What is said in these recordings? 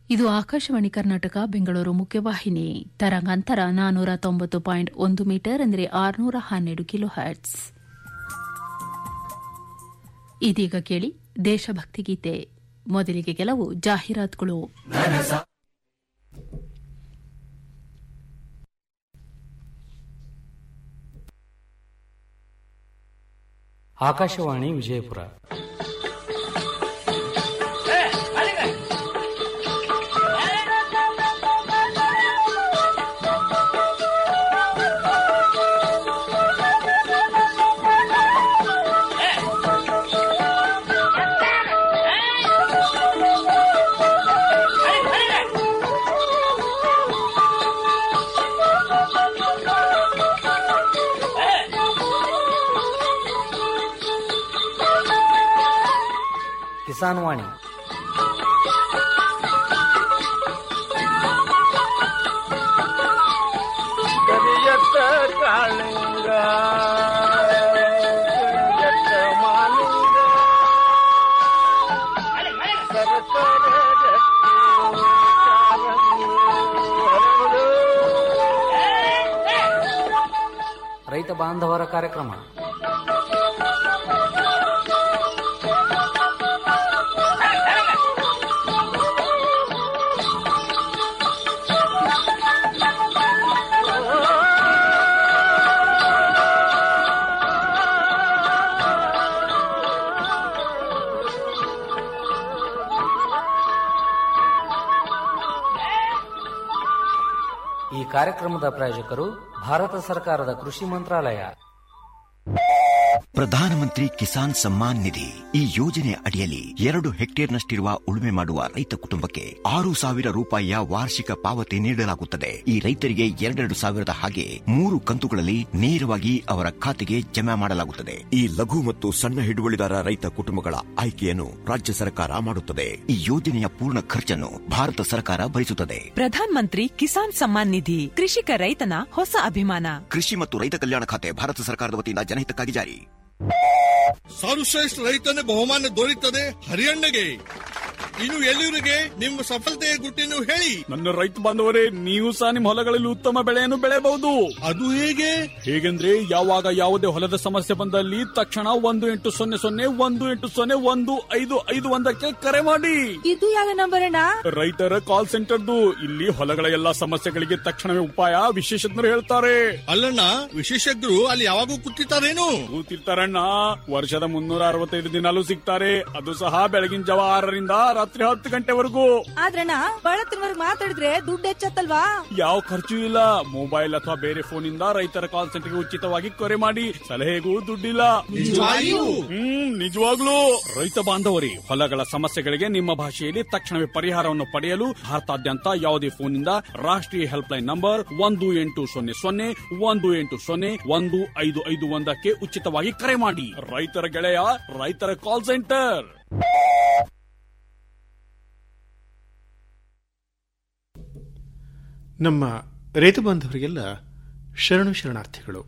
ಇದು ಆಕಾಶವಾಣಿ ಕರ್ನಾಟಕ ಬೆಂಗಳೂರು ಮುಖ್ಯವಾಹಿನಿ ತರಂಗಾಂತರ ನಾನೂರ ತೊಂಬತ್ತು ಪಾಯಿಂಟ್ ಒಂದು ಮೀಟರ್ ಅಂದರೆ ಆರುನೂರ ಹನ್ನೆರಡು ಕಿಲೋ ಹರ್ಟ್ಸ್ ಇದೀಗ ಕೇಳಿ ದೇಶಭಕ್ತಿ ಗೀತೆ ಮೊದಲಿಗೆ ಕೆಲವು ಜಾಹೀರಾತುಗಳು ಆಕಾಶವಾಣಿ ವಿಜಯಪುರ ಕಿಸಾನ್ ವಾಣಿ ಕರಿಯತ್ತ ಕಾಳಿಂಗ ಕರಿಯತ್ತ ಮಾಲಿಂಗ ಸರಸರ ಗಟ್ಟಿ ಕಾಲಂಗಿ ಹರಡು. ರೈತ ಬಾಂಧವರ ಕಾರ್ಯಕ್ರಮ ಈ ಕಾರ್ಯಕ್ರಮದ ಪ್ರಾಯೋಜಕರು ಭಾರತ ಸರ್ಕಾರದ ಕೃಷಿ ಮಂತ್ರಾಲಯ ಪ್ರಧಾನಮಂತ್ರಿ ಕಿಸಾನ್ ಸಮ್ಮಾನ್ ನಿಧಿ ಈ ಯೋಜನೆ ಅಡಿಯಲ್ಲಿ ಎರಡು ಹೆಕ್ಟೇರ್ನಷ್ಟಿರುವ ಉಳುಮೆ ಮಾಡುವ ರೈತ ಕುಟುಂಬಕ್ಕೆ ಆರು ಸಾವಿರ ರೂಪಾಯಿಯ ವಾರ್ಷಿಕ ಪಾವತಿ ನೀಡಲಾಗುತ್ತದೆ ಈ ರೈತರಿಗೆ ಎರಡೆರಡು ಸಾವಿರದ ಹಾಗೆ ಮೂರು ಕಂತುಗಳಲ್ಲಿ ನೇರವಾಗಿ ಅವರ ಖಾತೆಗೆ ಜಮಾ ಮಾಡಲಾಗುತ್ತದೆ ಈ ಲಘು ಮತ್ತು ಸಣ್ಣ ಹಿಡುವಳಿದಾರ ರೈತ ಕುಟುಂಬಗಳ ಆಯ್ಕೆಯನ್ನು ರಾಜ್ಯ ಸರ್ಕಾರ ಮಾಡುತ್ತದೆ ಈ ಯೋಜನೆಯ ಪೂರ್ಣ ಖರ್ಚನ್ನು ಭಾರತ ಸರ್ಕಾರ ಭರಿಸುತ್ತದೆ ಪ್ರಧಾನ್ ಮಂತ್ರಿ ಕಿಸಾನ್ ಸಮ್ಮಾನ್ ನಿಧಿ ಕೃಷಿಕ ರೈತನ ಹೊಸ ಅಭಿಮಾನ ಕೃಷಿ ಮತ್ತು ರೈತ ಕಲ್ಯಾಣ ಖಾತೆ ಭಾರತ ಸರ್ಕಾರದ ವತಿಯಿಂದ ಜನಹಿತಕ್ಕಾಗಿ ಜಾರಿ ಸರ್ವಶ್ರೇಷ್ಠ ರೈತನ ಬಹುಮಾನ ದೊರೆಯುತ್ತದೆ ಹರಿಯಣ್ಣಗೆ ಇನ್ನು ಎಲ್ಲಿವರಿಗೆ ನಿಮ್ಮ ಸಫಲತೆಯ ಗುಟ್ಟಿನ ಹೇಳಿ ನನ್ನ ರೈತ ಬಾಂಧವರೇ ನೀವು ಸಹ ನಿಮ್ಮ ಹೊಲಗಳಲ್ಲಿ ಉತ್ತಮ ಬೆಳೆಯನ್ನು ಬೆಳೆಯಬಹುದು ಅದು ಹೇಗೆ ಹೇಗೆಂದ್ರೆ ಯಾವಾಗ ಯಾವುದೇ ಹೊಲದ ಸಮಸ್ಯೆ ಬಂದಲ್ಲಿ ತಕ್ಷಣ ಒಂದು ಎಂಟು ಸೊನ್ನೆ ಸೊನ್ನೆ ಒಂದು ಎಂಟು ಸೊನ್ನೆ ಒಂದು ಐದು ಐದು ಒಂದಕ್ಕೆ ಕರೆ ಮಾಡಿ ಇದು ಯಾವ ನಂಬರ್ ಅಣ್ಣ ರೈತರ ಕಾಲ್ ಸೆಂಟರ್ದು ಇಲ್ಲಿ ಹೊಲಗಳ ಎಲ್ಲಾ ಸಮಸ್ಯೆಗಳಿಗೆ ತಕ್ಷಣವೇ ಉಪಾಯ ವಿಶೇಷಜ್ಞರು ಹೇಳ್ತಾರೆ ಅಲ್ಲಣ್ಣ ವಿಶೇಷಜ್ಞರು ಅಲ್ಲಿ ಯಾವಾಗೂ ಕೂತಿರ್ತಾರೇನು ಕೂತಿರ್ತಾರಣ್ಣ ವರ್ಷದ ಮುನ್ನೂರ ಅರವತ್ತೈದು ದಿನಾಲೂ ಸಿಗ್ತಾರೆ ಅದು ಸಹ ಬೆಳಗಿನ ಜಾವ ಆರರಿಂದ ರಾತ್ರಿ ಹತ್ತು ಗಂಟೆವರೆಗೂ ಆದ್ರಣ್ಣ ಬಳತ್ತಿನವರೆಗೆ ಮಾತಾಡಿದ್ರೆ ದುಡ್ಡು ಹೆಚ್ಚತ್ತಲ್ವಾ ಯಾವ ಖರ್ಚು ಇಲ್ಲ ಮೊಬೈಲ್ ಅಥವಾ ಬೇರೆ ಫೋನ್ ಇಂದ ರೈತರ ಕಾಲ್ ಸೆಂಟರ್ಗೆ ಉಚಿತವಾಗಿ ಕರೆ ಮಾಡಿ ಸಲಹೆಗೂ ದುಡ್ಡಿಲ್ಲ ನಿಜವಾಗಿಯೂ? ಹ್ಮ್ ನಿಜವಾಗ್ಲೂ ರೈತ ಬಾಂಧವರೇ ಹೊಲಗಳ ಸಮಸ್ಯೆಗಳಿಗೆ ನಿಮ್ಮ ಭಾಷೆಯಲ್ಲಿ ತಕ್ಷಣವೇ ಪರಿಹಾರವನ್ನು ಪಡೆಯಲು ಭಾರತಾದ್ಯಂತ ಯಾವುದೇ ಫೋನ್ ಇಂದ ರಾಷ್ಟ್ರೀಯ ಹೆಲ್ಪ್ ಲೈನ್ ನಂಬರ್ ಒಂದು ಎಂಟು ಸೊನ್ನೆ ಸೊನ್ನೆ ಒಂದು ಎಂಟು ಸೊನ್ನೆ ಒಂದು ಐದು ಐದು ಒಂದಕ್ಕೆ ಉಚಿತವಾಗಿ ಕರೆ ಮಾಡಿ ರೈತರ ಗೆಳೆಯ ರೈತರ ಕಾಲ್ ಸೆಂಟರ್ ನಮ್ಮ ರೈತ ಬಾಂಧವರಿಗೆಲ್ಲ ಶರಣು ಶರಣಾರ್ಥಿಗಳು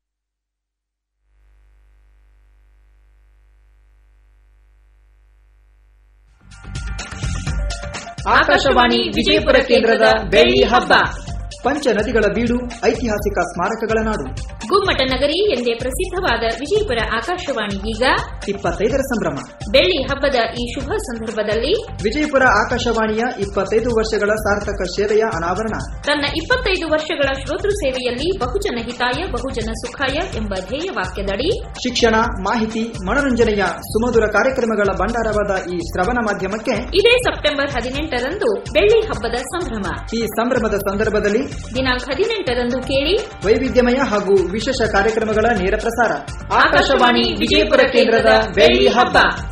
ಆಕಾಶವಾಣಿ ವಿಜಯಪುರ ಕೇಂದ್ರದ ಬೆಳ್ಳಿ ಹಬ್ಬ ಪಂಚ ನದಿಗಳ ಬೀಡು ಐತಿಹಾಸಿಕ ಸ್ಮಾರಕಗಳ ನಾಡು ಗುಮ್ಮಟ ನಗರಿ ಎಂದೇ ಪ್ರಸಿದ್ಧವಾದ ವಿಜಯಪುರ ಆಕಾಶವಾಣಿ ಈಗ ಇಪ್ಪತ್ತೈದರ ಸಂಭ್ರಮ ಬೆಳ್ಳಿ ಹಬ್ಬದ ಈ ಶುಭ ಸಂದರ್ಭದಲ್ಲಿ ವಿಜಯಪುರ ಆಕಾಶವಾಣಿಯ ಇಪ್ಪತ್ತೈದು ವರ್ಷಗಳ ಸಾರ್ಥಕ ಸೇವೆಯ ಅನಾವರಣ ತನ್ನ ಇಪ್ಪತ್ತೈದು ವರ್ಷಗಳ ಶ್ರೋತೃ ಸೇವೆಯಲ್ಲಿ ಬಹುಜನ ಹಿತಾಯ ಬಹುಜನ ಸುಖಾಯ ಎಂಬ ಧ್ಯೇಯ ವಾಕ್ಯದಡಿ ಶಿಕ್ಷಣ ಮಾಹಿತಿ ಮನರಂಜನೆಯ ಸುಮಧುರ ಕಾರ್ಯಕ್ರಮಗಳ ಭಂಡಾರವಾದ ಈ ಶ್ರವಣ ಮಾಧ್ಯಮಕ್ಕೆ ಇದೇ ಸೆಪ್ಟೆಂಬರ್ ಹದಿನೆಂಟರಂದು ಬೆಳ್ಳಿ ಹಬ್ಬದ ಸಂಭ್ರಮ ಈ ಸಂಭ್ರಮದ ಸಂದರ್ಭದಲ್ಲಿ ದಿನಾಂಕ ಹದಿನೆಂಟರಂದು ಕೇಳಿ ವೈವಿಧ್ಯಮಯ ಹಾಗೂ ವಿಶೇಷ ಕಾರ್ಯಕ್ರಮಗಳ ನೇರ ಪ್ರಸಾರ ಆಕಾಶವಾಣಿ ವಿಜಯಪುರ ಕೇಂದ್ರದ ಬೆಳ್ಳಿ ಹಬ್ಬ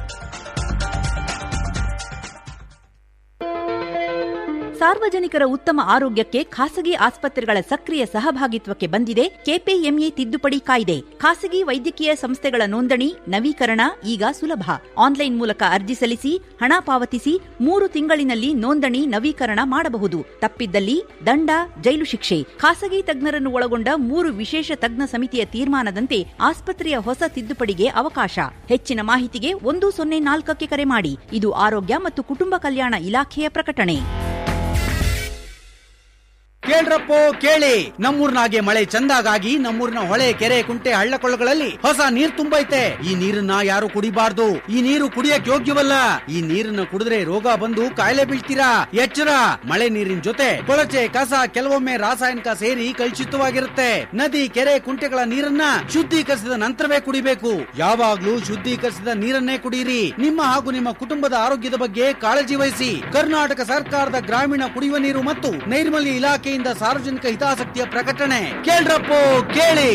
ಸಾರ್ವಜನಿಕರ ಉತ್ತಮ ಆರೋಗ್ಯಕ್ಕೆ ಖಾಸಗಿ ಆಸ್ಪತ್ರೆಗಳ ಸಕ್ರಿಯ ಸಹಭಾಗಿತ್ವಕ್ಕೆ ಬಂದಿದೆ ಕೆಪಿಎಂಇ ತಿದ್ದುಪಡಿ ಕಾಯ್ದೆ ಖಾಸಗಿ ವೈದ್ಯಕೀಯ ಸಂಸ್ಥೆಗಳ ನೋಂದಣಿ ನವೀಕರಣ ಈಗ ಸುಲಭ ಆನ್ಲೈನ್ ಮೂಲಕ ಅರ್ಜಿ ಸಲ್ಲಿಸಿ ಹಣ ಪಾವತಿಸಿ ಮೂರು ತಿಂಗಳಿನಲ್ಲಿ ನೋಂದಣಿ ನವೀಕರಣ ಮಾಡಬಹುದು ತಪ್ಪಿದ್ದಲ್ಲಿ ದಂಡ ಜೈಲು ಶಿಕ್ಷೆ ಖಾಸಗಿ ತಜ್ಞರನ್ನು ಒಳಗೊಂಡ ಮೂರು ವಿಶೇಷ ತಜ್ಞ ಸಮಿತಿಯ ತೀರ್ಮಾನದಂತೆ ಆಸ್ಪತ್ರೆಯ ಹೊಸ ತಿದ್ದುಪಡಿಗೆ ಅವಕಾಶ ಹೆಚ್ಚಿನ ಮಾಹಿತಿಗೆ ಒಂದು ಸೊನ್ನೆ ನಾಲ್ಕಕ್ಕೆ ಕರೆ ಮಾಡಿ ಇದು ಆರೋಗ್ಯ ಮತ್ತು ಕುಟುಂಬ ಕಲ್ಯಾಣ ಇಲಾಖೆಯ ಪ್ರಕಟಣೆ ಕೇಳ್ರಪ್ಪೋ ಕೇಳಿ ನಮ್ಮೂರ್ನಾಗೆ ಮಳೆ ಚಂದಾಗಾಗಿ ನಮ್ಮೂರಿನ ಹೊಳೆ ಕೆರೆ ಕುಂಟೆ ಹಳ್ಳಕೊಳ್ಳಗಳಲ್ಲಿ ಹೊಸ ನೀರ್ ತುಂಬೈತೆ ಈ ನೀರನ್ನ ಯಾರು ಕುಡಿಬಾರ್ದು ಈ ನೀರು ಕುಡಿಯಕ್ ಯೋಗ್ಯವಲ್ಲ ಈ ನೀರನ್ನ ಕುಡಿದ್ರೆ ರೋಗ ಬಂದು ಕಾಯಿಲೆ ಬೀಳ್ತೀರಾ ಎಚ್ಚರ ಮಳೆ ನೀರಿನ ಜೊತೆ ಕೊಳಚೆ ಕಸ ಕೆಲವೊಮ್ಮೆ ರಾಸಾಯನಿಕ ಸೇರಿ ಕಲುಷಿತವಾಗಿರುತ್ತೆ ನದಿ ಕೆರೆ ಕುಂಟೆಗಳ ನೀರನ್ನ ಶುದ್ಧೀಕರಿಸಿದ ನಂತರವೇ ಕುಡಿಬೇಕು ಯಾವಾಗ್ಲೂ ಶುದ್ಧೀಕರಿಸಿದ ನೀರನ್ನೇ ಕುಡಿಯಿರಿ ನಿಮ್ಮ ಹಾಗೂ ನಿಮ್ಮ ಕುಟುಂಬದ ಆರೋಗ್ಯದ ಬಗ್ಗೆ ಕಾಳಜಿ ವಹಿಸಿ ಕರ್ನಾಟಕ ಸರ್ಕಾರದ ಗ್ರಾಮೀಣ ಕುಡಿಯುವ ನೀರು ಮತ್ತು ನೈರ್ಮಲ್ಯ ಇಲಾಖೆಯಿಂದ ಸಾರ್ವಜನಿಕ ಹಿತಾಸಕ್ತಿಯ ಪ್ರಕಟಣೆ ಕೇಳ್ರಪ್ಪೋ ಕೇಳಿ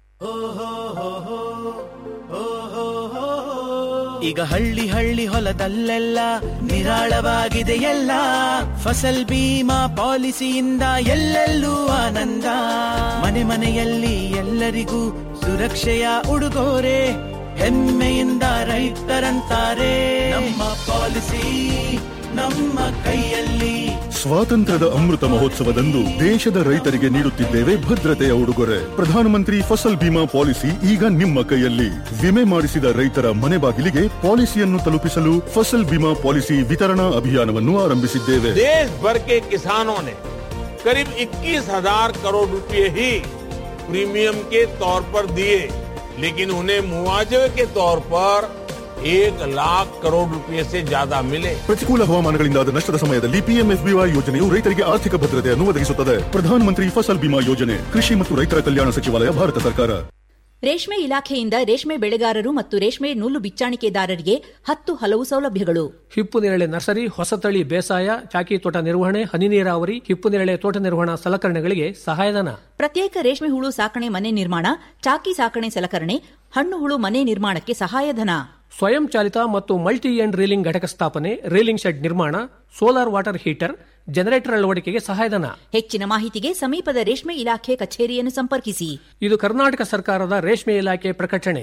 ಈಗ ಹಳ್ಳಿ ಹಳ್ಳಿ ಹೊಲದಲ್ಲೆಲ್ಲ ನಿರಾಳವಾಗಿದೆ ಎಲ್ಲ ಫಸಲ್ ಬೀಮಾ ಪಾಲಿಸಿಯಿಂದ ಎಲ್ಲೆಲ್ಲೂ ಆನಂದ ಮನೆ ಮನೆಯಲ್ಲಿ ಎಲ್ಲರಿಗೂ ಸುರಕ್ಷೆಯ ಉಡುಗೊರೆ ಹೆಮ್ಮೆಯಿಂದ ರೈತರಂತಾರೆ ನಮ್ಮ ಪಾಲಿಸಿ ನಮ್ಮ ಕೈಯಲ್ಲಿ ಸ್ವಾತಂತ್ರ್ಯದ ಅಮೃತ ಮಹೋತ್ಸವದಂದು ದೇಶದ ರೈತರಿಗೆ ನೀಡುತ್ತಿದ್ದೇವೆ ಭದ್ರತೆಯ ಉಡುಗೊರೆ ಪ್ರಧಾನಮಂತ್ರಿ ಫಸಲ್ ಬಿಮಾ ಪಾಲಿಸಿ ಈಗ ನಿಮ್ಮ ಕೈಯಲ್ಲಿ ವಿಮೆ ಮಾಡಿಸಿದ ರೈತರ ಮನೆ ಬಾಗಿಲಿಗೆ ಪಾಲಿಸಿಯನ್ನು ತಲುಪಿಸಲು ಫಸಲ್ ಬಿಮಾ ಪಾಲಿಸಿ ವಿತರಣಾ ಅಭಿಯಾನವನ್ನು ಆರಂಭಿಸಿದ್ದೇವೆ देश भर के किसानों ने करीब 21,000 करोड़ रुपए ही प्रीमियम के तौर पर दिए लेकिन उन्हें मुआवजे के तौर पर एक लाख करोड़ रुपए से ज्यादा मिले ಪ್ರತಿಕೂಲ ಹವಾಮಾನಗಳಿಂದಾದ ನಷ್ಟದ ಸಮಯದಲ್ಲಿ ಪಿಎಂಎಫ್ಬಿವೈ ಯೋಜನೆಯು ರೈತರಿಗೆ ಆರ್ಥಿಕ ಭದ್ರತೆಯನ್ನು ಒದಗಿಸುತ್ತದೆ ಪ್ರಧಾನಮಂತ್ರಿ ಫಸಲ್ ಬಿಮಾ ಯೋಜನೆ ಕೃಷಿ ಮತ್ತು ರೈತರ ಕಲ್ಯಾಣ ಸಚಿವಾಲಯ ಭಾರತ ಸರ್ಕಾರ ರೇಷ್ಮೆ ಇಲಾಖೆಯಿಂದ ರೇಷ್ಮೆ ಬೆಳೆಗಾರರು ಮತ್ತು ರೇಷ್ಮೆ ನೂಲು ಬಿಚ್ಚಾಣಿಕೆದಾರರಿಗೆ ಹತ್ತು ಹಲವು ಸೌಲಭ್ಯಗಳು ಹಿಪ್ಪು ನೇರಳೆ ನರ್ಸರಿ ಹೊಸತಳಿ ಬೇಸಾಯ ಚಾಕಿ ತೋಟ ನಿರ್ವಹಣೆ ಹನಿ ನೀರಾವರಿ ಹಿಪ್ಪು ನೇರಳೆ ತೋಟ ನಿರ್ವಹಣಾ ಸಲಕರಣೆಗಳಿಗೆ ಸಹಾಯಧನ ಪ್ರತ್ಯೇಕ ರೇಷ್ಮೆ ಹುಳು ಸಾಕಣೆ ಮನೆ ನಿರ್ಮಾಣ ಚಾಕಿ ಸಾಕಣೆ ಸಲಕರಣೆ ಹಣ್ಣು ಹುಳು ಮನೆ ನಿರ್ಮಾಣಕ್ಕೆ ಸಹಾಯಧನ ಸ್ವಯಂ ಚಾಲಿತ ಮತ್ತು ಮಲ್ಟಿ ಎಂಡ್ ರೀಲಿಂಗ್ ಘಟಕ ಸ್ಥಾಪನೆ ರೀಲಿಂಗ್ ಶೆಡ್ ನಿರ್ಮಾಣ ಸೋಲಾರ್ ವಾಟರ್ ಹೀಟರ್ ಜನರೇಟರ್ ಅಳವಡಿಕೆಗೆ ಸಹಾಯಧನ ಹೆಚ್ಚಿನ ಮಾಹಿತಿಗೆ ಸಮೀಪದ ರೇಷ್ಮೆ ಇಲಾಖೆ ಕಚೇರಿಯನ್ನು ಸಂಪರ್ಕಿಸಿ ಇದು ಕರ್ನಾಟಕ ಸರ್ಕಾರದ ರೇಷ್ಮೆ ಇಲಾಖೆ ಪ್ರಕಟಣೆ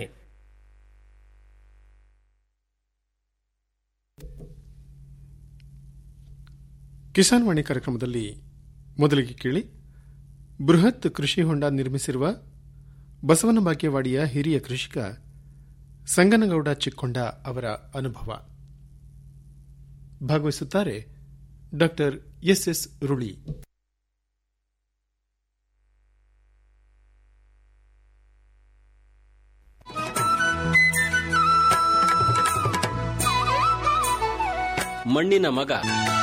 ಕಿಸಾನ್ ವಾಣಿ ಕಾರ್ಯಕ್ರಮದಲ್ಲಿ ಮೊದಲಿಗೆ ಕೇಳಿ ಬೃಹತ್ ಕೃಷಿ ಹೊಂಡ ನಿರ್ಮಿಸಿರುವ ಬಸವನ ಬಾಗೇವಾಡಿಯ ಹಿರಿಯ ಕೃಷಿಕ ಸಂಗನಗೌಡ ಚಿಕ್ಕೊಂಡ ಅವರ ಅನುಭವ ಭಾಗವಹಿಸುತ್ತಾರೆ ಡಾಕ್ಟರ್ ಎಸ್ ಎಸ್ ರುಳಿ ಮಣ್ಣಿನ ಮಗ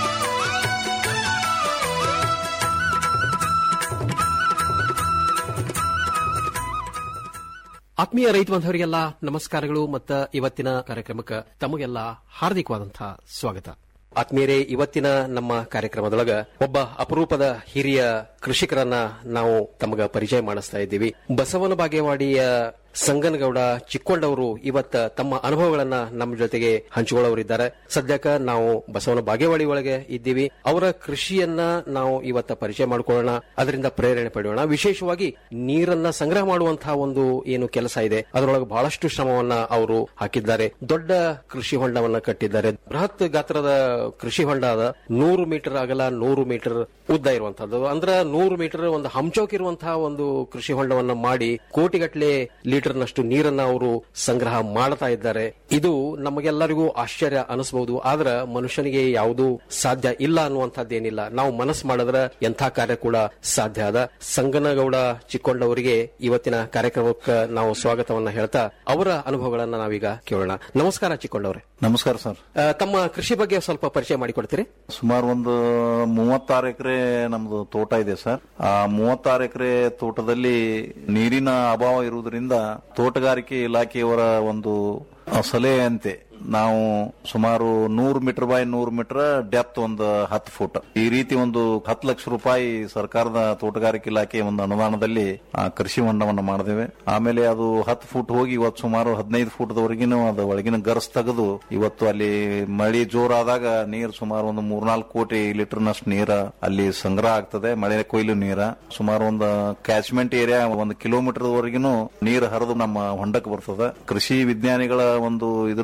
ಆತ್ಮೀಯ ರೈತ ಬಾಂಧವರಿಗೆಲ್ಲ ನಮಸ್ಕಾರಗಳು ಮತ್ತು ಇವತ್ತಿನ ಕಾರ್ಯಕ್ರಮಕ್ಕೆ ತಮಗೆಲ್ಲ ಹಾರ್ದಿಕವಾದಂತಹ ಸ್ವಾಗತ ಆತ್ಮೀಯರೇ ಇವತ್ತಿನ ನಮ್ಮ ಕಾರ್ಯಕ್ರಮದೊಳಗ ಒಬ್ಬ ಅಪರೂಪದ ಹಿರಿಯ ಕೃಷಿಕರನ್ನ ನಾವು ತಮಗ ಪರಿಚಯ ಮಾಡಿಸ್ತಾ ಇದ್ದೀವಿ ಬಸವನ ಬಾಗೇವಾಡಿಯ ಸಂಗನಗೌಡ ಚಿಕ್ಕೊಂಡವರು ಇವತ್ತ ತಮ್ಮ ಅನುಭವಗಳನ್ನ ನಮ್ಮ ಜೊತೆಗೆ ಹಂಚಿಕೊಳ್ಳೋರಿದ್ದಾರೆ ಸದ್ಯಕ್ಕ ನಾವು ಬಸವನ ಬಾಗೇವಾಡಿ ಒಳಗೆ ಇದ್ದೀವಿ ಅವರ ಕೃಷಿಯನ್ನ ನಾವು ಇವತ್ತ ಪರಿಚಯ ಮಾಡಿಕೊಳ್ಳೋಣ ಅದರಿಂದ ಪ್ರೇರಣೆ ಪಡೆಯೋಣ ವಿಶೇಷವಾಗಿ ನೀರನ್ನ ಸಂಗ್ರಹ ಮಾಡುವಂತಹ ಒಂದು ಏನು ಕೆಲಸ ಇದೆ ಅದರೊಳಗೆ ಬಹಳಷ್ಟು ಶ್ರಮವನ್ನ ಅವರು ಹಾಕಿದ್ದಾರೆ ದೊಡ್ಡ ಕೃಷಿ ಹೊಂಡವನ್ನ ಕಟ್ಟಿದ್ದಾರೆ ಬೃಹತ್ ಗಾತ್ರದ ಕೃಷಿ ಹೊಂಡ ಅದ ನೂರು ಮೀಟರ್ ಅಗಲ ನೂರು ಮೀಟರ್ ಉದ್ದ ಇರುವಂತಹದ್ದು ಅಂದ್ರ ನೂರು ಮೀಟರ್ ಒಂದು ಹಂಚೋಕ್ ಇರುವಂತಹ ಒಂದು ಕೃಷಿ ಹೊಂಡವನ್ನ ಮಾಡಿ ಕೋಟಿಗಟ್ಟಲೆ ಲೀಟರ್ನಷ್ಟು ನೀರನ್ನ ಅವರು ಸಂಗ್ರಹ ಮಾಡ್ತಾ ಇದ್ದಾರೆ ಇದು ನಮಗೆಲ್ಲರಿಗೂ ಆಶ್ಚರ್ಯ ಅನಿಸಬಹುದು ಆದ್ರ ಮನುಷ್ಯನಿಗೆ ಯಾವುದೂ ಸಾಧ್ಯ ಇಲ್ಲ ಅನ್ನುವಂಥದ್ದೇನಿಲ್ಲ ನಾವು ಮನಸ್ಸು ಮಾಡಿದ್ರೆ ಎಂಥ ಕಾರ್ಯ ಕೂಡ ಸಾಧ್ಯ ಅದ ಸಂಗನಗೌಡ ಚಿಕ್ಕೊಂಡವರಿಗೆ ಇವತ್ತಿನ ಕಾರ್ಯಕ್ರಮಕ್ಕೆ ನಾವು ಸ್ವಾಗತವನ್ನ ಹೇಳ್ತಾ ಅವರ ಅನುಭವಗಳನ್ನ ನಾವೀಗ ಕೇಳೋಣ ನಮಸ್ಕಾರ ಚಿಕ್ಕೊಂಡವ್ರೆ ನಮಸ್ಕಾರ ಸರ್ ಆ, ತಮ್ಮ ಕೃಷಿ ಬಗ್ಗೆ ಸ್ವಲ್ಪ ಪರಿಚಯ ಮಾಡಿಕೊಡ್ತೀರಿ ಸುಮಾರು ಒಂದು ಮೂವತ್ತಾರು ಎಕರೆ ನಮ್ದು ತೋಟ ಇದೆ ಸರ್ ಆ ಮೂವತ್ತಾರು ಎಕರೆ ತೋಟದಲ್ಲಿ ನೀರಿನ ಅಭಾವ ಇರುವುದರಿಂದ ತೋಟಗಾರಿಕೆ ಇಲಾಖೆಯವರ ಒಂದು ಆ, ಸಲಹೆಯಂತೆ ನಾವು ಸುಮಾರು ನೂರು ಮೀಟರ್ ಬೈ ನೂರು ಮೀಟರ್ ಡೆಪ್ತ್ ಒಂದು ಹತ್ತು ಫುಟ್ ಈ ರೀತಿ ಒಂದು ಹತ್ತು ಲಕ್ಷ ರೂಪಾಯಿ ಸರ್ಕಾರದ ತೋಟಗಾರಿಕೆ ಇಲಾಖೆ ಒಂದು ಅನುದಾನದಲ್ಲಿ ಆ ಕೃಷಿ ಹೊಂಡವನ್ನು ಮಾಡಿದ್ದೇವೆ ಆಮೇಲೆ ಅದು ಹತ್ತು ಫುಟ್ ಹೋಗಿ ಇವತ್ತು ಸುಮಾರು ಹದಿನೈದು ಫುಟ್ದವರೆಗಿನೂ ಅದು ಒಳಗಿನ ಗರ್ಸ್ ತೆಗೆದು ಇವತ್ತು ಅಲ್ಲಿ ಮಳೆ ಜೋರಾದಾಗ ನೀರು ಸುಮಾರು ಒಂದು ಮೂರ್ನಾಲ್ಕು ಕೋಟಿ ಲೀಟರ್ನಷ್ಟು ನೀರ ಅಲ್ಲಿ ಸಂಗ್ರಹ ಆಗ್ತದೆ ಮಳೆ ಕೊಯ್ಲು ನೀರ ಸುಮಾರು ಒಂದು ಕ್ಯಾಚ್ಮೆಂಟ್ ಏರಿಯಾ ಒಂದು ಕಿಲೋಮೀಟರ್ ವರೆಗಿನೂ ನೀರು ಹರಿದು ನಮ್ಮ ಹೊಂಡಕ್ಕೆ ಬರ್ತದೆ ಕೃಷಿ ವಿಜ್ಞಾನಿಗಳ ಒಂದು ಇದ್ರ ಪ್ರಕಾರ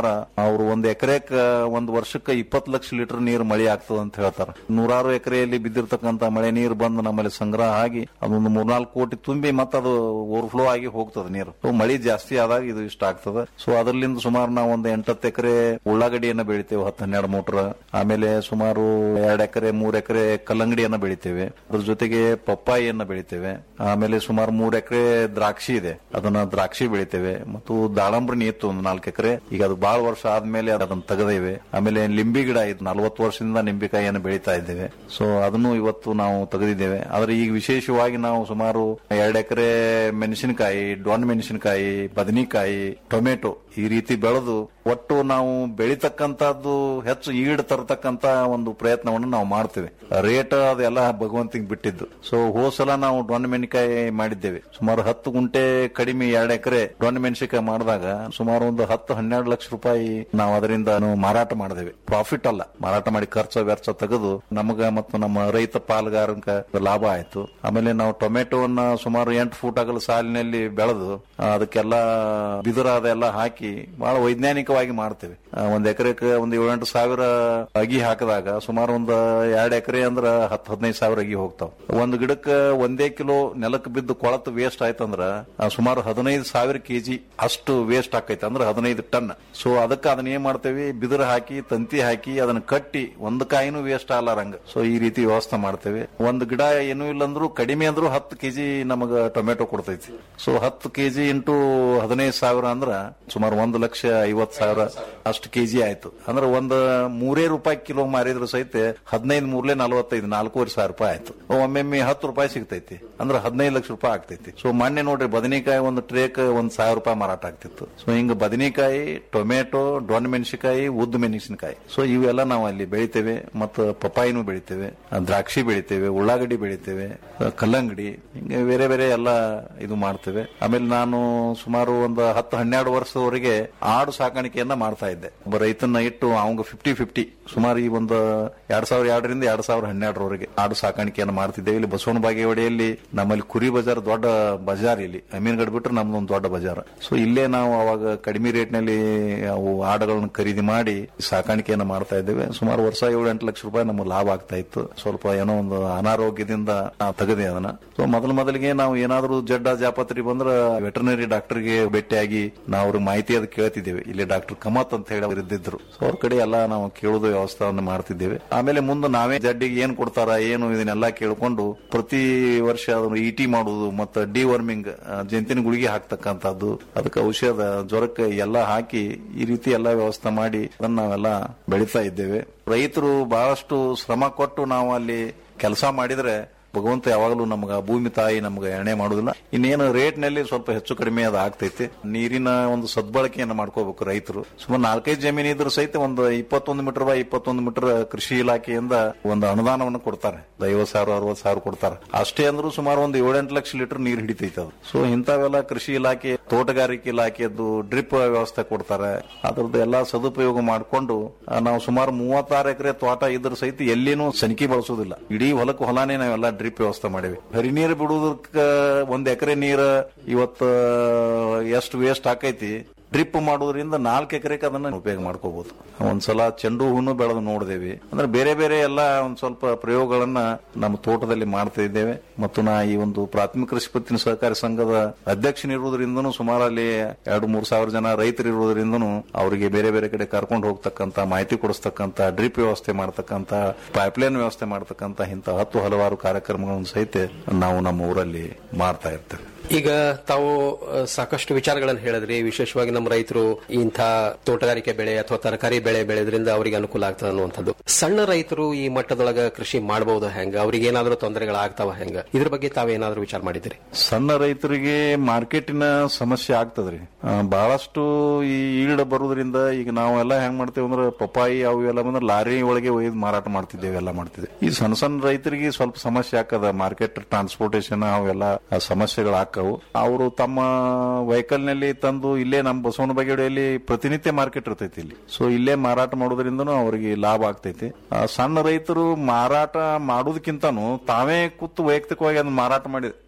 ಪ್ರಕಾರ ಅವರು ಒಂದ್ ಎಕರೆಕ್ ಒಂದ್ ವರ್ಷಕ್ಕೆ ಇಪ್ಪತ್ತು ಲಕ್ಷ ಲೀಟರ್ ನೀರು ಮಳೆ ಆಗ್ತದ ಅಂತ ಹೇಳ್ತಾರೆ ನೂರಾರು ಎಕರೆಯಲ್ಲಿ ಬಿದ್ದಿರ್ತಕ್ಕಂತ ಮಳೆ ನೀರು ಬಂದು ನಮ್ಮಲ್ಲಿ ಸಂಗ್ರಹ ಆಗಿ ಅದೊಂದು ಮೂರ್ನಾಲ್ಕು ಕೋಟಿ ತುಂಬಿ ಮತ್ತೆ ಅದು ಓವರ್ಫ್ಲೋ ಆಗಿ ಹೋಗ್ತದೆ ನೀರು ಸೊ ಮಳೆ ಜಾಸ್ತಿ ಆದಾಗ ಇದು ಇಷ್ಟ ಆಗ್ತದೆ ಸೊ ಅದರಲ್ಲಿಂದ ಸುಮಾರು ನಾವು ಒಂದು ಎಂಟತ್ತು ಎಕರೆ ಉಳ್ಳಾಗಡ್ಡಿಯನ್ನ ಬೆಳಿತೇವೆ ಹತ್ತು ಹನ್ನೆರಡು ಮೋಟ್ರ್ ಆಮೇಲೆ ಸುಮಾರು ಎರಡು ಎಕರೆ ಮೂರ್ ಎಕರೆ ಕಲ್ಲಂಗಡಿಯನ್ನ ಬೆಳಿತೇವೆ ಅದ್ರ ಜೊತೆಗೆ ಪಪ್ಪಾಯಿಯನ್ನ ಬೆಳಿತೇವೆ ಆಮೇಲೆ ಸುಮಾರು ಮೂರ್ ಎಕರೆ ದ್ರಾಕ್ಷಿ ಇದೆ ಅದನ್ನ ದ್ರಾಕ್ಷಿ ಬೆಳಿತೇವೆ ಮತ್ತು ದಾಳಂಬ್ರಿ ಇತ್ತು ಒಂದು ನಾಲ್ಕು ಎಕರೆ ಈಗ ಅದು ಬಹಳ ವರ್ಷ ಆದ್ಮೇಲೆ ಅದನ್ನ ತೆಗೆದೇವೆ ಆಮೇಲೆ ಲಿಂಬಿ ಗಿಡ ಇದು ನಲವತ್ತು ವರ್ಷದಿಂದ ನಿಂಬೆಕಾಯಿಯನ್ನು ಬೆಳೀತಾ ಇದ್ದೇವೆ ಸೊ ಅದನ್ನು ಇವತ್ತು ನಾವು ತೆಗೆದಿದ್ದೇವೆ ಆದ್ರೆ ಈಗ ವಿಶೇಷವಾಗಿ ನಾವು ಸುಮಾರು ಎರಡು ಎಕರೆ ಮೆಣಸಿನಕಾಯಿ ಡೊಣ್ ಮೆಣಸಿನಕಾಯಿ ಬದನೆಕಾಯಿ ಟೊಮೆಟೊ ಈ ರೀತಿ ಬೆಳೆದು ಒಟ್ಟು ನಾವು ಬೆಳಿತಕ್ಕಂತದ್ದು ಹೆಚ್ಚು ಈಡ್ ತರತಕ್ಕಂತ ಒಂದು ಪ್ರಯತ್ನವನ್ನು ನಾವು ಮಾಡ್ತೇವೆ ರೇಟ್ ಅದೆಲ್ಲ ಭಗವಂತಿಗೆ ಬಿಟ್ಟಿದ್ದು ಸೊ ಹೋಸಲ ನಾವು ಡೊಣ್ ಮೆಣಸಿನಕಾಯಿ ಮಾಡಿದ್ದೇವೆ ಸುಮಾರು ಹತ್ತು ಗುಂಟೆ ಕಡಿಮೆ ಎರಡು ಎಕರೆ ಡೊಣ್ ಮೆಣಸಿನಕಾಯಿ ಮಾಡಿದಾಗ ಸುಮಾರು ಒಂದು ಹತ್ತು ಹನ್ನೆರಡು ಲಕ್ಷ ರೂಪಾಯಿ ನಾವು ಅದರಿಂದ ಮಾರಾಟ ಮಾಡಿದೇವೆ ಪ್ರಾಫಿಟ್ ಅಲ್ಲ ಮಾರಾಟ ಮಾಡಿ ಖರ್ಚು ವೆಚ್ಚ ತೆಗೆದು ನಮಗ ಮತ್ತು ನಮ್ಮ ರೈತ ಪಾಲುಗಾರಕ ಲಾಭ ಆಯ್ತು ಆಮೇಲೆ ನಾವು ಟೊಮೆಟೊವನ್ನ ಸುಮಾರು ಎಂಟು ಫೂಟ್ ಆಗಲ ಸಾಲಿನಲ್ಲಿ ಬೆಳೆದು ಆ, ಅದಕ್ಕೆಲ್ಲ ಬಿದಿರ ಅದೆಲ್ಲ ಹಾಕಿ ಬಹಳ ವೈಜ್ಞಾನಿಕವಾಗಿ ಮಾಡ್ತೇವೆ ಆ, ಒಂದ್ ಎಕರೆಗೆ ಒಂದು ಏಳೆಂಟು ಸಾವಿರ ಅಗಿ ಹಾಕಿದಾಗ ಸುಮಾರು ಒಂದು ಎರಡು ಎಕರೆ ಅಂದ್ರ ಹತ್ತು ಹದಿನೈದು ಸಾವಿರ ಅಗಿ ಹೋಗ್ತಾವ ಒಂದು ಗಿಡಕ್ಕೆ ಒಂದೇ ಕಿಲೋ ನೆಲಕ್ಕೆ ಬಿದ್ದು ಕೊಳತು ವೇಸ್ಟ್ ಆಯ್ತಂದ್ರ ಆ, ಸುಮಾರು ಹದಿನೈದು ಸಾವಿರ ಕೆಜಿ ಅಷ್ಟು ವೇಸ್ಟ್ ಆಕೈತೆ ಅಂದ್ರೆ ಹದಿನೈದು ಟನ್ ಸೊ ಅದಕ್ಕೆ ಅದನ್ನ ಏನ್ ಮಾಡ್ತೇವೆ ಬಿದಿರು ಹಾಕಿ ತಂತಿ ಹಾಕಿ ಅದನ್ನ ಕಟ್ಟಿ ಒಂದು ಕಾಯಿನೂ ವೇಸ್ಟ್ ಆಗಲಾರಂಗ ಸೊ ಈ ರೀತಿ ವ್ಯವಸ್ಥೆ ಮಾಡ್ತೇವೆ ಒಂದು ಗಿಡ ಏನೂ ಇಲ್ಲಂದ್ರೂ ಕಡಿಮೆ ಅಂದ್ರೂ ಹತ್ತು ಕೆಜಿ ನಮಗ ಟೊಮೆಟೊ ಕೊಡ್ತೈತಿ ಸೊ ಹತ್ತು ಕೆಜಿ ಇಂಟು ಹದಿನೈದು ಸಾವಿರ ಅಂದ್ರ ಸುಮಾರು ಒಂದು ಲಕ್ಷ ಐವತ್ ಸಾವಿರ ಅಷ್ಟು ಕೆಜಿ ಆಯ್ತು ಅಂದ್ರೆ ಒಂದು ಮೂರೇ ರೂಪಾಯಿ ಕಿಲೋ ಮಾರಿದ್ರು ಸಹಿತ ಹದಿನೈದು ಮೂರ್ಲೆ ನಲವತ್ತೈದು ನಾಲ್ಕೂವರೆ ಸಾವಿರ ರೂಪಾಯಿ ಆಯ್ತು ಒಮ್ಮೊಮ್ಮೆ ಹತ್ತು ರೂಪಾಯಿ ಸಿಗ್ತೈತಿ ಅಂದ್ರೆ ಹದಿನೈದು ಲಕ್ಷ ರೂಪಾಯಿ ಆಗ್ತೈತಿ ಸೊ ಮೊನ್ನೆ ನೋಡ್ರಿ ಬದನೆಕಾಯಿ ಒಂದು ಟ್ರೇಕ್ ಒಂದ್ ಸಾವಿರ ರೂಪಾಯಿ ಮಾರಾಟ ಆಗ್ತಿತ್ತು ಸೊ ಹಿಂಗ ಬದನೆಕಾಯಿ ಟೊಮೆಟೊ ಡೊಣ್ ಮೆಣಸಿನಕಾಯಿ ಉದ್ದು ಮೆಣಸಿನಕಾಯಿ ಸೊ ಇವೆಲ್ಲ ನಾವು ಅಲ್ಲಿ ಬೆಳಿತೇವೆ ಮತ್ತು ಪಪ್ಪಾಯಿನೂ ಬೆಳಿತೇವೆ ಆ, ದ್ರಾಕ್ಷಿ ಬೆಳಿತೇವೆ ಉಳ್ಳಾಗಡ್ಡಿ ಬೆಳಿತೇವೆ ಆ, ಕಲ್ಲಂಗಡಿ ಹಿಂಗೆ ಬೇರೆ ಬೇರೆ ಎಲ್ಲ ಇದು ಮಾಡ್ತೇವೆ ಆಮೇಲೆ ನಾನು ಸುಮಾರು ಒಂದು ಹತ್ತು ಹನ್ನೆರಡು ವರ್ಷದವರೆಗೆ ಆಡು ಸಾಕಾಣಿಕೆಯನ್ನ ಮಾಡ್ತಾ ಇದ್ದೆ ಒಬ್ಬ ರೈತನ ಇಟ್ಟು ಅವಂಗ ಫಿಫ್ಟಿ ಫಿಫ್ಟಿ ಸುಮಾರು ಈ ಒಂದು ಎರಡ್ ಸಾವಿರ ಎರಡರಿಂದ ಎರಡ್ ಸಾವಿರ ಹನ್ನೆರಡರವರೆಗೆ ಆಡು ಸಾಕಾಣಿಕೆಯನ್ನು ಮಾಡ್ತಿದ್ದೇವೆ ಇಲ್ಲಿ ಬಸವನ ಬಾಗೇವಾಡಿಯಲ್ಲಿ ನಮ್ಮಲ್ಲಿ ಕುರಿ ಬಜಾರ್ ದೊಡ್ಡ ಬಜಾರ್ ಇಲ್ಲಿ ಅಮೀನ್ಗಡ್ ಬಿಟ್ರೆ ನಮ್ದೊಂದು ದೊಡ್ಡ ಬಜಾರ್ ಸೊ ಇಲ್ಲೇ ನಾವು ಅವಾಗ ಕಡಿಮೆ ರೇಟ್ ನಲ್ಲಿ ಅವು ಆಡುಗಳನ್ನು ಖರೀದಿ ಮಾಡಿ ಸಾಕಾಣಿಕೆಯನ್ನು ಮಾಡ್ತಾ ಇದ್ದೇವೆ ಸುಮಾರು ವರ್ಷ ಏಳು ಎಂಟು ಲಕ್ಷ ರೂಪಾಯಿ ನಮಗೆ ಲಾಭ ಆಗ್ತಾ ಇತ್ತು ಸ್ವಲ್ಪ ಏನೋ ಒಂದು ಅನಾರೋಗ್ಯದಿಂದ ನಾವು ತೆಗೆದೆ ಅದನ್ನ ಸೊ ಮೊದಲು ಮೊದಲಿಗೆ ನಾವು ಏನಾದ್ರೂ ಜಡ್ಡ ಜಾಪತ್ರಿ ಬಂದ್ರ ವೆಟರ್ನರಿ ಡಾಕ್ಟರ್ಗೆ ಭೇಟಿಯಾಗಿ ನಾವು ಅವ್ರಿಗೆ ಮಾಹಿತಿ ಅದು ಕೇಳ್ತಿದ್ದೇವೆ ಇಲ್ಲಿ ಡಾಕ್ಟರ್ ಕಮತ್ ಅಂತ ಹೇಳಿ ಅವ್ರು ಇದ್ದಿದ್ರು ಸೊ ಅವ್ರ ಕಡೆ ಎಲ್ಲ ನಾವು ಕೇಳೋದು ವ್ಯವಸ್ಥೆಯನ್ನು ಮಾಡ್ತಿದ್ದೇವೆ ಆಮೇಲೆ ಮುಂದೆ ನಾವೇ ಜಡ್ಡಿಗೆ ಏನ್ ಕೊಡ್ತಾರ ಏನು ಇದನ್ನೆಲ್ಲ ಕೇಳ್ಕೊಂಡು ಪ್ರತಿ ವರ್ಷ ಅದನ್ನು ಇಟಿ ಮಾಡುದು ಮತ್ತೆ ಡಿ ವರ್ಮಿಂಗ್ ಜಂತಿನ ಗುಳಿಗೆ ಹಾಕ್ತಕ್ಕಂಥದ್ದು ಅದಕ್ಕೆ ಔಷಧ ಜ್ವರಕ್ಕೆ ಎಲ್ಲ ಹಾಕಿ ಈ ರೀತಿ ಎಲ್ಲ ವ್ಯವಸ್ಥೆ ಮಾಡಿ ಅದನ್ನ ನಾವೆಲ್ಲ ಬೆಳೀತಾ ಇದ್ದೇವೆ ರೈತರು ಬಹಳಷ್ಟು ಶ್ರಮ ಕೊಟ್ಟು ನಾವು ಅಲ್ಲಿ ಕೆಲಸ ಮಾಡಿದ್ರೆ ಭಗವಂತ ಯಾವಾಗಲೂ ನಮ್ಗ ಭೂಮಿ ತಾಯಿ ನಮ್ಗೆ ಎಣೆ ಮಾಡುದಿಲ್ಲ ಇನ್ನೇನು ರೇಟ್ ನಲ್ಲಿ ಸ್ವಲ್ಪ ಹೆಚ್ಚು ಕಡಿಮೆ ಅದು ಆಗ್ತೈತಿ ನೀರಿನ ಒಂದು ಸದ್ಬಳಕೆಯನ್ನು ಮಾಡ್ಕೋಬೇಕು ರೈತರು ಸುಮಾರು ನಾಲ್ಕೈದು ಜಮೀನು ಇದ್ರು ಸಹಿತ ಒಂದು ಇಪ್ಪತ್ತೊಂದು ಮೀಟರ್ ಬೈ ಇಪ್ಪತ್ತೊಂದು ಮೀಟರ್ ಕೃಷಿ ಇಲಾಖೆಯಿಂದ ಒಂದು ಅನುದಾನವನ್ನು ಕೊಡ್ತಾರೆ ಐವತ್ ಸಾವಿರ ಅರವತ್ ಸಾವಿರ ಕೊಡ್ತಾರೆ ಅಷ್ಟೇ ಅಂದ್ರೂ ಸುಮಾರು ಒಂದು ಏಳೆಂಟು ಲಕ್ಷ ಲೀಟರ್ ನೀರು ಹಿಡಿತೈತೆ ಅದು ಸೊ ಇಂಥವೆಲ್ಲ ಕೃಷಿ ಇಲಾಖೆ ತೋಟಗಾರಿಕೆ ಇಲಾಖೆಯದ್ದು ಡ್ರಿಪ್ ವ್ಯವಸ್ಥೆ ಕೊಡ್ತಾರೆ ಅದ್ರದ್ದು ಎಲ್ಲಾ ಸದುಪಯೋಗ ಮಾಡಿಕೊಂಡು ನಾವು ಸುಮಾರು ಮೂವತ್ತಾರು ಎಕರೆ ತೋಟ ಇದ್ರ ಸಹಿತ ಎಲ್ಲಿನೂ ಸನಿಕೆ ಬಳಸೋದಿಲ್ಲ ಇಡೀ ಹೊಲಕ್ಕೆ ಹೊಲಾನೇ ನಾವೆಲ್ಲ ಡ್ರಿಪ್ ವ್ಯವಸ್ಥೆ ಮಾಡಿವಿ ಹರಿ ನೀರು ಬಿಡುವುದಕ್ಕೆ ಒಂದ್ ಎಕರೆ ನೀರು ಇವತ್ತು ಎಷ್ಟು ವೇಸ್ಟ್ ಆಕೈತಿ ಡ್ರಿಪ್ ಮಾಡೋದ್ರಿಂದ ನಾಲ್ಕು ಎಕರೆಗೆ ಅದನ್ನ ಉಪಯೋಗ ಮಾಡ್ಕೋಬಹುದು ಒಂದ್ಸಲ ಚೆಂಡು ಹೂನು ಬೆಳೆದು ನೋಡಿದೇವಿ ಅಂದ್ರೆ ಬೇರೆ ಬೇರೆ ಎಲ್ಲ ಒಂದ್ ಸ್ವಲ್ಪ ಪ್ರಯೋಗಗಳನ್ನ ನಮ್ಮ ತೋಟದಲ್ಲಿ ಮಾಡ್ತಾ ಇದ್ದೇವೆ ಮತ್ತು ನಾ ಈ ಒಂದು ಪ್ರಾಥಮಿಕ ಕೃಷಿ ಪತ್ತಿನ ಸಹಕಾರಿ ಸಂಘದ ಅಧ್ಯಕ್ಷನಿರುವುದರಿಂದನೂ ಸುಮಾರು ಅಲ್ಲಿ ಎರಡು ಮೂರು ಸಾವಿರ ಜನ ರೈತರು ಇರುವುದರಿಂದನೂ ಅವರಿಗೆ ಬೇರೆ ಬೇರೆ ಕಡೆ ಕರ್ಕೊಂಡು ಹೋಗ್ತಕ್ಕಂತ ಮಾಹಿತಿ ಕೊಡಿಸ್ತಕ್ಕಂತ ಡ್ರಿಪ್ ವ್ಯವಸ್ಥೆ ಮಾಡ್ತಕ್ಕಂತ ಪೈಪ್ಲೈನ್ ವ್ಯವಸ್ಥೆ ಮಾಡ್ತಕ್ಕಂತ ಇಂಥ ಹತ್ತು ಹಲವಾರು ಕಾರ್ಯಕ್ರಮಗಳನ್ನು ಸಹಿತ ನಾವು ನಮ್ಮ ಊರಲ್ಲಿ ಮಾಡ್ತಾ ಇರ್ತೇವೆ ಈಗ ತಾವು ಅ, ಸಾಕಷ್ಟು ವಿಚಾರಗಳನ್ನು ಹೇಳಿದ್ರಿ ವಿಶೇಷವಾಗಿ ನಮ್ಮ ರೈತರು ಇಂಥ ತೋಟಗಾರಿಕೆ ಬೆಳೆ ಅಥವಾ ತರಕಾರಿ ಬೆಳೆ ಬೆಳೆದ್ರಿಂದ ಅವರಿಗೆ ಅನುಕೂಲ ಆಗ್ತದೆ ಅನ್ನುವಂಥದ್ದು ಸಣ್ಣ ರೈತರು ಈ ಮಟ್ಟದೊಳಗ ಕೃಷಿ ಮಾಡಬಹುದು ಹೆಂಗ ಅವ್ರಿಗೆ ಏನಾದರೂ ತೊಂದರೆಗಳಾಗ್ತಾವ ಹೆಂಗ ಇದ್ರ ಬಗ್ಗೆ ತಾವೇನಾದ್ರೂ ವಿಚಾರ ಮಾಡಿದಿರಿ ಸಣ್ಣ ರೈತರಿಗೆ ಮಾರ್ಕೆಟಿನ ಸಮಸ್ಯೆ ಆಗ್ತದ್ರಿ ಆ, ಬಹಳಷ್ಟು ಈ ಈಲ್ಡ್ ಬರುವುದರಿಂದ ಈಗ ನಾವೆಲ್ಲ ಹೆಂಗ್ ಮಾಡ್ತೇವೆ ಅಂದ್ರೆ ಪಪ್ಪಾಯಿ ಅವು ಎಲ್ಲ ಬಂದ್ರೆ ಲಾರಿ ಒಳಗೆ ಒಯ್ದು ಮಾರಾಟ ಮಾಡ್ತಿದ್ದೇವೆ ಎಲ್ಲ ಮಾಡ್ತಿದ್ದೇವೆ ಈ ಸಣ್ಣ ಸಣ್ಣ ರೈತರಿಗೆ ಸ್ವಲ್ಪ ಸಮಸ್ಯೆ ಆಗ್ತದ ಮಾರ್ಕೆಟ್ ಟ್ರಾನ್ಸ್ಪೋರ್ಟೇಶನ್ ಅವೆಲ್ಲ ಆ, ಸಮಸ್ಯೆಗಳು ಆಕ್ಕವು ಅವರು ತಮ್ಮ ವೆಹಿಕಲ್ ನಲ್ಲಿ ತಂದು ಇಲ್ಲೇ ನಮ್ಮ ಬಸವನ ಬಗೆಡಿಯಲ್ಲಿ ಪ್ರತಿನಿತ್ಯ ಮಾರ್ಕೆಟ್ ಇರ್ತೈತಿ ಇಲ್ಲಿ ಸೊ ಇಲ್ಲೇ ಮಾರಾಟ ಮಾಡೋದ್ರಿಂದನೂ ಅವರಿಗೆ ಲಾಭ ಆಗ್ತೈತಿ ಆ, ಸಣ್ಣ ರೈತರು ಮಾರಾಟ ಮಾಡೋದಕ್ಕಿಂತನೂ ತಾವೇ ಕೂತು ವೈಯಕ್ತಿಕವಾಗಿ ಅದನ್ನ ಮಾರಾಟ ಮಾಡಿ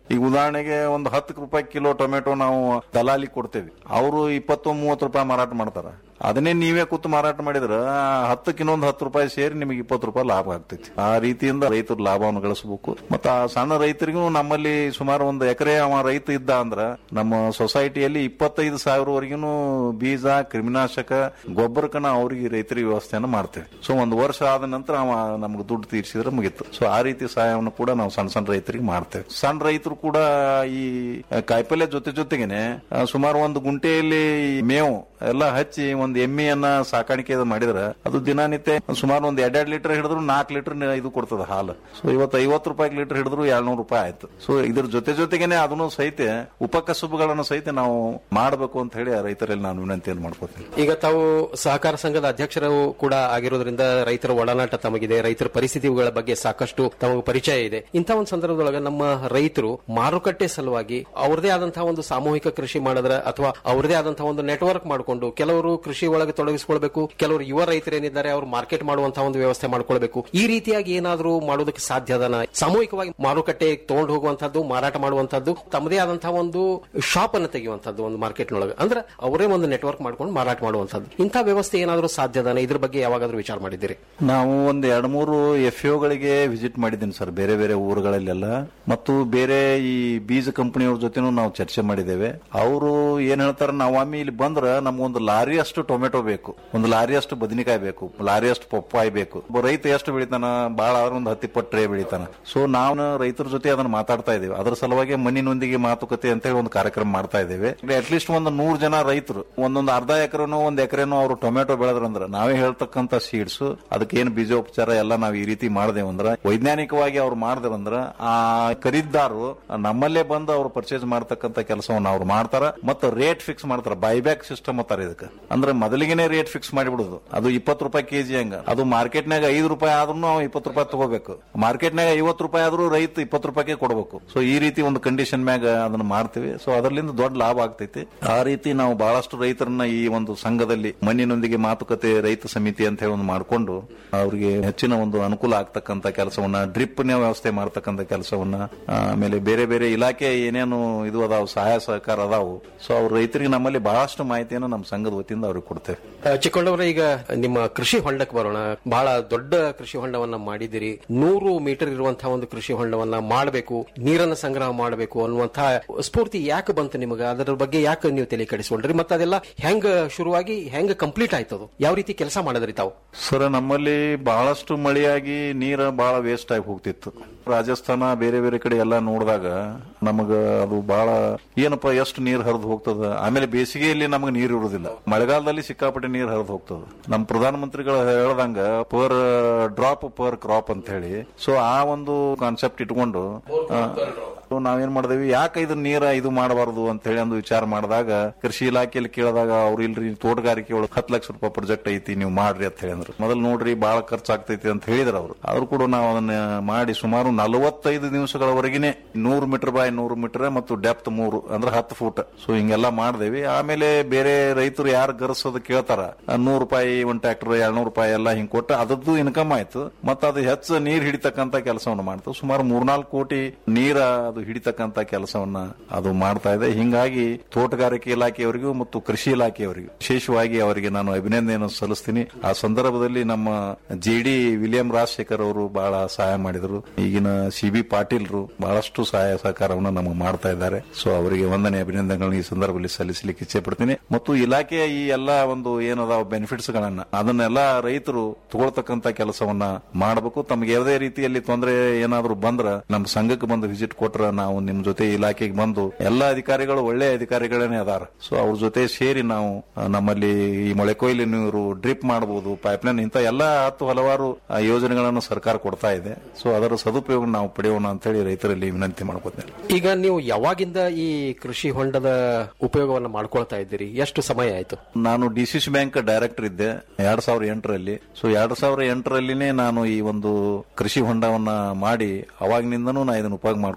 ಈಗ ಉದಾಹರಣೆಗೆ ಒಂದು ಹತ್ತು ರೂಪಾಯಿ ಕಿಲೋ ಟೊಮೆಟೊ ನಾವು ದಲಾಲಿ ಕೊಡ್ತೇವೆ ಅವರು ಇಪ್ಪತ್ತು ಮೂವತ್ತು ರೂಪಾಯಿ ಮಾರಾಟ ಮಾಡ್ತಾರ ಅದನ್ನೇ ನೀವೇ ಕೂತು ಮಾರಾಟ ಮಾಡಿದ್ರ ಆ ಹತ್ತಕ್ಕೆ ಇನ್ನೊಂದು ಹತ್ತು ರೂಪಾಯಿ ಸೇರಿ ನಿಮಗೆ ಇಪ್ಪತ್ತು ರೂಪಾಯಿ ಲಾಭ ಆಗ್ತೈತಿ ಆ ರೀತಿಯಿಂದ ರೈತರು ಲಾಭವನ್ನು ಗಳಿಸಬೇಕು ಮತ್ತು ಆ ಸಣ್ಣ ರೈತರಿಗೂ ನಮ್ಮಲ್ಲಿ ಸುಮಾರು ಒಂದು ಎಕರೆ ಅವ ರೈತ ಇದ್ದ ಅಂದ್ರ ನಮ್ಮ ಸೊಸೈಟಿಯಲ್ಲಿ ಇಪ್ಪತ್ತೈದು ಸಾವಿರವರೆಗೂ ಬೀಜ ಕ್ರಿಮಿನಾಶಕ ಗೊಬ್ಬರಕ್ಕನ ಅವ್ರಿಗೆ ರೈತರಿಗೆ ವ್ಯವಸ್ಥೆಯನ್ನು ಮಾಡ್ತೇವೆ ಸೊ ಒಂದು ವರ್ಷ ಆದ ನಂತರ ಅವ ನಮ್ಗೆ ದುಡ್ಡು ತೀರಿಸಿದ್ರೆ ಮುಗೀತು ಸೊ ಆ ರೀತಿ ಸಹಾಯವನ್ನು ಕೂಡ ನಾವು ಸಣ್ಣ ಸಣ್ಣ ರೈತರಿಗೆ ಮಾಡ್ತೇವೆ ಸಣ್ಣ ರೈತರು ಕೂಡ ಈ ಕಾಯಿಪಲ್ಯ ಜೊತೆ ಜೊತೆಗೇನೆ ಆ, ಸುಮಾರು ಒಂದು ಗುಂಟೆಯಲ್ಲಿ ಈ ಮೇವು ಎಲ್ಲ ಹಚ್ಚಿ ಒಂದು ಎಮ್ಮೆಯನ್ನ ಸಾಕಾಣಿಕೆ ಇದು ಮಾಡಿದ್ರೆ ಅದು ದಿನನಿತ್ಯ ಸುಮಾರು ಒಂದು ಎರಡೆರಡು ಲೀಟರ್ ಹಿಡಿದ್ರು ನಾಲ್ಕು ಲೀಟರ್ ಇದು ಕೊಡ್ತದೆ ಹಾಲು ಸೊ ಇವತ್ತು ಐವತ್ತು ರೂಪಾಯಿ ಲೀಟರ್ ಹಿಡಿದ್ರು ಎರಡ್ನೂರು ರೂಪಾಯಿ ಆಯ್ತು ಸೊ ಇದ್ರ ಜೊತೆ ಜೊತೆಗೇನೆ ಅದನ್ನು ಸಹಿತ ಉಪಕಸಬುಗಳನ್ನು ಸಹಿತ ನಾವು ಮಾಡಬೇಕು ಅಂತ ಹೇಳಿ ಆ ರೈತರಲ್ಲಿ ನಾನು ವಿನಂತಿಯನ್ನು ಮಾಡ್ಕೋತೀನಿ ಈಗ ತಾವು ಸಹಕಾರ ಸಂಘದ ಅಧ್ಯಕ್ಷರು ಕೂಡ ಆಗಿರೋದ್ರಿಂದ ರೈತರ ಒಡನಾಟ ತಮಗಿದೆ ರೈತರ ಪರಿಸ್ಥಿತಿಗಳ ಬಗ್ಗೆ ಸಾಕಷ್ಟು ತಮಗೆ ಪರಿಚಯ ಇದೆ ಇಂಥ ಒಂದು ಸಂದರ್ಭದೊಳಗೆ ನಮ್ಮ ರೈತರು ಮಾರುಕಟ್ಟೆ ಸಲುವಾಗಿ ಅವ್ರದೇ ಆದಂತಹ ಒಂದು ಸಾಮೂಹಿಕ ಕೃಷಿ ಮಾಡಿದ್ರೆ ಅಥವಾ ಅವ್ರದೇ ಆದಂತಹ ಒಂದು ನೆಟ್ವರ್ಕ್ ಮಾಡಿಕೊಂಡು ಕೆಲವರು ಕೃಷಿ ಒಳಗೆ ತೊಡಗಿಸಿಕೊಳ್ಬೇಕು ಕೆಲವರು ಯುವ ರೈತರೇನಿದ್ದಾರೆ ಅವರು ಮಾರ್ಕೆಟ್ ಮಾಡುವಂತಹ ಒಂದು ವ್ಯವಸ್ಥೆ ಮಾಡ್ಕೊಳ್ಬೇಕು ಈ ರೀತಿಯಾಗಿ ಏನಾದರೂ ಮಾಡೋದಕ್ಕೆ ಸಾಧ್ಯ ಅದನ ಸಾಮೂಹಿಕವಾಗಿ ಮಾರುಕಟ್ಟೆ ತಗೊಂಡು ಹೋಗುವಂತದ್ದು ಮಾರಾಟ ಮಾಡುವಂತದ್ದು ತಮ್ಮದೇ ಆದಂತಹ ಒಂದು ಶಾಪ್ ಅನ್ನು ತೆಗೆಯುವಂತದ್ದು ಒಂದು ಮಾರ್ಕೆಟ್ನೊಳಗೆ ಅಂದ್ರೆ ಅವರೇ ಒಂದು ನೆಟ್ವರ್ಕ್ ಮಾಡ್ಕೊಂಡು ಮಾರಾಟ ಮಾಡುವಂತದ್ದು ಇಂಥ ವ್ಯವಸ್ಥೆ ಏನಾದರೂ ಸಾಧ್ಯ ಅದನ ಇದ್ರ ಬಗ್ಗೆ ಯಾವಾಗಾದ್ರೂ ವಿಚಾರ ಮಾಡಿದ್ದೀರಿ ನಾವು ಒಂದು ಎರಡು ಮೂರು ಎಫ್ ಗಳಿಗೆ ವಿಸಿಟ್ ಮಾಡಿದ್ದೀನಿ ಸರ್ ಬೇರೆ ಬೇರೆ ಊರುಗಳಲ್ಲೆಲ್ಲ ಮತ್ತು ಬೇರೆ ಈ ಬೀಜ ಕಂಪನಿಯವ್ರ ಜೊತೆನೂ ನಾವು ಚರ್ಚೆ ಮಾಡಿದ್ದೇವೆ ಅವರು ಏನ್ ಹೇಳ್ತಾರೆ ನಾವು ಒಮ್ಮೆ ಇಲ್ಲಿ ಬಂದ್ರ ನಮ್ಗೊಂದು ಲಾರಿ ಅಷ್ಟು ಟೊಮೆಟೊ ಬೇಕು ಒಂದು ಲಾರಿ ಅಷ್ಟು ಬದನೆಕಾಯಿ ಬೇಕು ಲಾರಿ ಅಷ್ಟು ಪಪ್ಪಾಯಿ ಬೇಕು ಒಬ್ಬ ರೈತ ಎಷ್ಟು ಬೆಳಿತಾನ ಬಹಳ ಆದ್ರೆ ಒಂದು ಹತ್ತಿ ಪಟ್ಟು ಟ್ರೇ ಬೆಳಿತಾನ ಸೊ ನಾವು ರೈತರ ಜೊತೆ ಅದನ್ನ ಮಾತಾಡ್ತಾ ಇದ್ದೇವೆ ಅದರ ಸಲುವಾಗಿ ಮಣ್ಣಿನೊಂದಿಗೆ ಮಾತುಕತೆ ಅಂತ ಹೇಳಿ ಒಂದು ಕಾರ್ಯಕ್ರಮ ಮಾಡ್ತಾ ಇದ್ದೇವೆ ಅಟ್ಲೀಸ್ಟ್ ಒಂದು ನೂರು ಜನ ರೈತರು ಒಂದೊಂದು ಅರ್ಧ ಎಕರೆನೋ ಒಂದ್ ಎಕರೆನೋ ಅವರು ಟೊಮೆಟೊ ಬೆಳೆದ್ರಂದ್ರ ನಾವೇ ಹೇಳ್ತಕ್ಕಂತ ಸೀಡ್ಸ್ ಅದಕ್ಕೆ ಏನು ಬೀಜೋಪಚಾರ ಎಲ್ಲ ನಾವು ಈ ರೀತಿ ಮಾಡ್ದೇವಂದ್ರ ವೈಜ್ಞಾನಿಕವಾಗಿ ಅವ್ರು ಮಾಡ್ದೇವಂದ್ರ ಆ ಖರೀದಾರು ನಮ್ಮಲ್ಲೇ ಬಂದು ಅವ್ರು ಪರ್ಚೇಸ್ ಮಾಡ್ತಕ್ಕಂತ ಕೆಲಸವನ್ನು ಅವ್ರು ಮಾಡ್ತಾರ ಮತ್ತು ರೇಟ್ ಫಿಕ್ಸ್ ಮಾಡ್ತಾರ ಬೈಬ್ಯಾಕ್ ಸಿಸ್ಟಮ್ ಅಂತಾರ ಇದಕ್ಕೆ ಅಂದ್ರೆ ಮೊದಲಿಗೆನೆ ರೇಟ್ ಫಿಕ್ಸ್ ಮಾಡಿಬಿಡುದು ಅದು ಇಪ್ಪತ್ತು ರೂಪಾಯಿ ಕೆಜಿ ಹಂಗ ಅದು ಮಾರ್ಕೆಟ್ನಾಗ ಐದು ರೂಪಾಯಿ ಆದ್ರೂ ನಾವು ಇಪ್ಪತ್ತು ರೂಪಾಯಿ ತಗೋಬೇಕು ಮಾರ್ಕೆಟ್ನಾಗ ಐವತ್ತು ರೂಪಾಯಿ ಆದ್ರೂ ರೈತ ಇಪ್ಪತ್ತು ರೂಪಾಯಿಗೆ ಕೊಡಬೇಕು ಸೊ ಈ ರೀತಿ ಒಂದು ಕಂಡೀಷನ್ ಮ್ಯಾಗ ಅದನ್ನ ಮಾಡ್ತೀವಿ ಸೊ ಅದರಿಂದ ದೊಡ್ಡ ಲಾಭ ಆಗ್ತೈತಿ ಆ ರೀತಿ ನಾವು ಬಹಳಷ್ಟು ರೈತರನ್ನ ಈ ಒಂದು ಸಂಘದಲ್ಲಿ ಮಣ್ಣಿನೊಂದಿಗೆ ಮಾತುಕತೆ ರೈತ ಸಮಿತಿ ಅಂತ ಹೇಳಿ ಒಂದು ಮಾಡಿಕೊಂಡು ಅವರಿಗೆ ಹೆಚ್ಚಿನ ಒಂದು ಅನುಕೂಲ ಆಗ್ತಕ್ಕಂತ ಕೆಲಸವನ್ನ ಡ್ರಿಪ್ ನ ವ್ಯವಸ್ಥೆ ಮಾಡ್ತಕ್ಕಂತ ಕೆಲಸವನ್ನ ಆಮೇಲೆ ಬೇರೆ ಬೇರೆ ಇಲಾಖೆ ಏನೇನು ಇದು ಅದಾವು ಸಹಾಯ ಸಹಕಾರ ಅದಾವು ಸೊ ಅವ್ರ ರೈತರಿಗೆ ನಮ್ಮಲ್ಲಿ ಬಹಳಷ್ಟು ಮಾಹಿತಿಯನ್ನು ನಮ್ಮ ಸಂಘದ ವತಿಯಿಂದ ಅವ್ರಿಗೆ ಕೊಡ್ತೇವೆ ಆ, ಚಿಕ್ಕೊಂಡವರ ಈಗ ನಿಮ್ಮ ಕೃಷಿ ಹೊಂಡಕ್ಕೆ ಬರೋಣ ಬಹಳ ದೊಡ್ಡ ಕೃಷಿ ಹೊಂಡವನ್ನ ಮಾಡಿದಿರಿ ನೂರು ಮೀಟರ್ ಇರುವಂತಹ ಒಂದು ಕೃಷಿ ಹೊಂಡವನ್ನ ಮಾಡಬೇಕು ನೀರನ್ನ ಸಂಗ್ರಹ ಮಾಡಬೇಕು ಅನ್ನುವಂತಹ ಸ್ಫೂರ್ತಿ ಯಾಕೆ ಬಂತು ನಿಮಗೆ ಅದರ ಬಗ್ಗೆ ಯಾಕೆ ನೀವು ತಲೆ ಕೆಡಿಸ್ಕೊಂಡ್ರಿ ಮತ್ತೆ ಅದೆಲ್ಲ ಹೆಂಗ ಶುರುವಾಗಿ ಹೆಂಗ ಕಂಪ್ಲೀಟ್ ಆಯ್ತು ಅದು ಯಾವ ರೀತಿ ಕೆಲಸ ಮಾಡಿದ್ರಿ ತಾವು ಸರ್ ನಮ್ಮಲ್ಲಿ ಬಹಳಷ್ಟು ಮಳೆಯಾಗಿ ನೀರ ಬಹಳ ವೇಸ್ಟ್ ಆಗಿ ಹೋಗ್ತಿತ್ತು ರಾಜಸ್ಥಾನ ಬೇರೆ ಬೇರೆ ಕಡೆ ಎಲ್ಲ ನೋಡಿದಾಗ ನಮಗ ಅದು ಬಹಳ ಏನಪ್ಪ ಎಷ್ಟು ನೀರ್ ಹರಿದು ಹೋಗ್ತದ ಆಮೇಲೆ ಬೇಸಿಗೆಯಲ್ಲಿ ನಮಗೆ ನೀರು ಇರುವುದಿಲ್ಲ ಮಳೆಗಾಲದಲ್ಲಿ ಸಿಕ್ಕಾಪಟ್ಟೆ ನೀರು ಹರಿದು ಹೋಗ್ತದ ನಮ್ಮ ಪ್ರಧಾನಮಂತ್ರಿಗಳು ಹೇಳ್ದಂಗ ಪರ್ ಡ್ರಾಪ್ ಪರ್ ಕ್ರಾಪ್ ಅಂತ ಹೇಳಿ ಸೊ ಆ ಒಂದು ಕಾನ್ಸೆಪ್ಟ್ ಇಟ್ಕೊಂಡು ಆ, ಸೊ ನಾವೇನ್ ಮಾಡಿದೇವಿ ಯಾಕೆ ಇದು ನೀರ ಇದು ಮಾಡಬಾರದು ಅಂತ ಹೇಳಿ ಒಂದು ವಿಚಾರ ಮಾಡಿದಾಗ ಕೃಷಿ ಇಲಾಖೆಯಲ್ಲಿ ಕೇಳಿದಾಗ ಅವ್ರು ಇಲ್ರಿ ತೋಟಗಾರಿಕೆ ಒಳಗೆ ಹತ್ತು ಲಕ್ಷ ರೂಪಾಯಿ ಪ್ರಾಜೆಕ್ಟ್ ಐತಿ ನೀವು ಮಾಡ್ರಿ ಅಂತ ಹೇಳಿದ್ರು ಮೊದಲು ನೋಡ್ರಿ ಬಹಳ ಖರ್ಚಾಗ್ತೈತಿ ಅಂತ ಹೇಳಿದ್ರು ಅವರು ಆದ್ರೂ ಕೂಡ ನಾವು ಅದನ್ನ ಮಾಡಿ ಸುಮಾರು ನಲವತ್ತೈದು ದಿವಸಗಳವರೆಗಿನೇ ನೂರು ಮೀಟರ್ ಬಾಯ್ ನೂರು ಮೀಟರ್ ಮತ್ತು ಡೆಪ್ತ್ ಮೂರು ಅಂದ್ರೆ ಹತ್ತು ಫೂಟ್ ಸೊ ಹಿಂಗೆಲ್ಲ ಮಾಡ್ದೇವಿ ಆಮೇಲೆ ಬೇರೆ ರೈತರು ಯಾರು ಗರ್ಸೋದು ಕೇಳ್ತಾರ ನೂರು ರೂಪಾಯಿ ಒಂದ್ ಟ್ರ್ಯಾಕ್ಟರ್ ಎರಡ್ನೂರು ರೂಪಾಯಿ ಎಲ್ಲ ಹಿಂಗ್ ಕೊಟ್ಟು ಅದರದ್ದು ಇನ್ಕಮ್ ಆಯ್ತು ಮತ್ತೆ ಅದು ಹೆಚ್ಚು ನೀರ್ ಹಿಡಿತಕ್ಕಂತ ಕೆಲಸವನ್ನು ಮಾಡ್ತು ಸುಮಾರು ಮೂರ್ನಾಲ್ಕು ಕೋಟಿ ನೀರ ಅದು ಹಿಡಿತಕ್ಕಂತ ಕೆಲಸವನ್ನ ಅದು ಮಾಡ್ತಾ ಇದೆ ಹಿಂಗಾಗಿ ತೋಟಗಾರಿಕೆ ಇಲಾಖೆಯವರಿಗೂ ಮತ್ತು ಕೃಷಿ ಇಲಾಖೆಯವರಿಗೂ ವಿಶೇಷವಾಗಿ ಅವರಿಗೆ ನಾನು ಅಭಿನಂದನೆಯನ್ನು ಸಲ್ಲಿಸ್ತೀನಿ ಆ ಸಂದರ್ಭದಲ್ಲಿ ನಮ್ಮ ಜೆ ಡಿ ವಿಲಿಯಂ ರಾಜಶೇಖರ್ ಅವರು ಬಹಳ ಸಹಾಯ ಮಾಡಿದರು ಈಗಿನ ಸಿ ಬಿ ಪಾಟೀಲ್ರು ಬಹಳಷ್ಟು ಸಹಾಯ ಸಹಕಾರವನ್ನು ನಮಗೆ ಮಾಡ್ತಾ ಇದ್ದಾರೆ ಸೊ ಅವರಿಗೆ ವಂದನೆ ಅಭಿನಂದನೆಗಳನ್ನು ಈ ಸಂದರ್ಭದಲ್ಲಿ ಸಲ್ಲಿಸಲಿಕ್ಕೆ ಇಚ್ಛೆ ಪಡ್ತೀನಿ ಮತ್ತು ಇಲಾಖೆಯ ಈ ಎಲ್ಲ ಒಂದು ಏನದಾವ ಬೆನಿಫಿಟ್ಸ್ ಗಳನ್ನ ಅದನ್ನೆಲ್ಲ ರೈತರು ತಗೊಳ್ತಕ್ಕಂತ ಕೆಲಸವನ್ನ ಮಾಡಬೇಕು ತಮ್ಗೆ ಯಾವುದೇ ರೀತಿಯಲ್ಲಿ ತೊಂದರೆ ಏನಾದರೂ ಬಂದ್ರ ನಮ್ಮ ಸಂಘಕ್ಕೆ ಬಂದು ವಿಸಿಟ್ ಕೊಟ್ರ ನಾವು ನಿಮ್ ಜೊತೆ ಇಲಾಖೆಗೆ ಬಂದು ಎಲ್ಲ ಅಧಿಕಾರಿಗಳು ಒಳ್ಳೆ ಅಧಿಕಾರಿಗಳೇ ಅದಾರ ಸೊ ಅವ್ರ ಜೊತೆ ಸೇರಿ ನಾವು ಆ, ನಮ್ಮಲ್ಲಿ ಈ ಮೊಳೆ ಕೊಯ್ಲು ನೀರು ಡ್ರಿಪ್ ಮಾಡಬಹುದು ಪೈಪ್ಲೈನ್ ಇಂತ ಎಲ್ಲ ಹತ್ತು ಹಲವಾರು ಆ, ಯೋಜನೆಗಳನ್ನು ಸರ್ಕಾರ ಕೊಡ್ತಾ ಇದೆ ಸೊ ಅದರ ಸದುಪಯೋಗ ನಾವು ಪಡೆಯೋಣ ಅಂತ ಹೇಳಿ ರೈತರಲ್ಲಿ ವಿನಂತಿ ಮಾಡ್ಕೋತೇನೆ ಈಗ ನೀವು ಯಾವಾಗಿಂದ ಈ ಕೃಷಿ ಹೊಂಡದ ಉಪಯೋಗವನ್ನ ಮಾಡ್ಕೊಳ್ತಾ ಇದ್ದೀರಿ ಎಷ್ಟು ಸಮಯ ಆಯ್ತು ನಾನು ಡಿಸಿಸಿ ಬ್ಯಾಂಕ್ ಡೈರೆಕ್ಟರ್ ಇದ್ದೆ ಎರಡ್ ಸಾವಿರದ ಎಂಟರಲ್ಲಿ ಸೊ ಎರಡ್ ಸಾವಿರದ ಎಂಟರಲ್ಲಿನೇ ನಾನು ಈ ಒಂದು ಕೃಷಿ ಹೊಂಡವನ್ನ ಮಾಡಿ ಅವಾಗಿನಿಂದನೂ ನಾ ಇದನ್ನ ಉಪಯೋಗ ಮಾಡ್ಕೋತಾ ಇದ್ದೀನಿ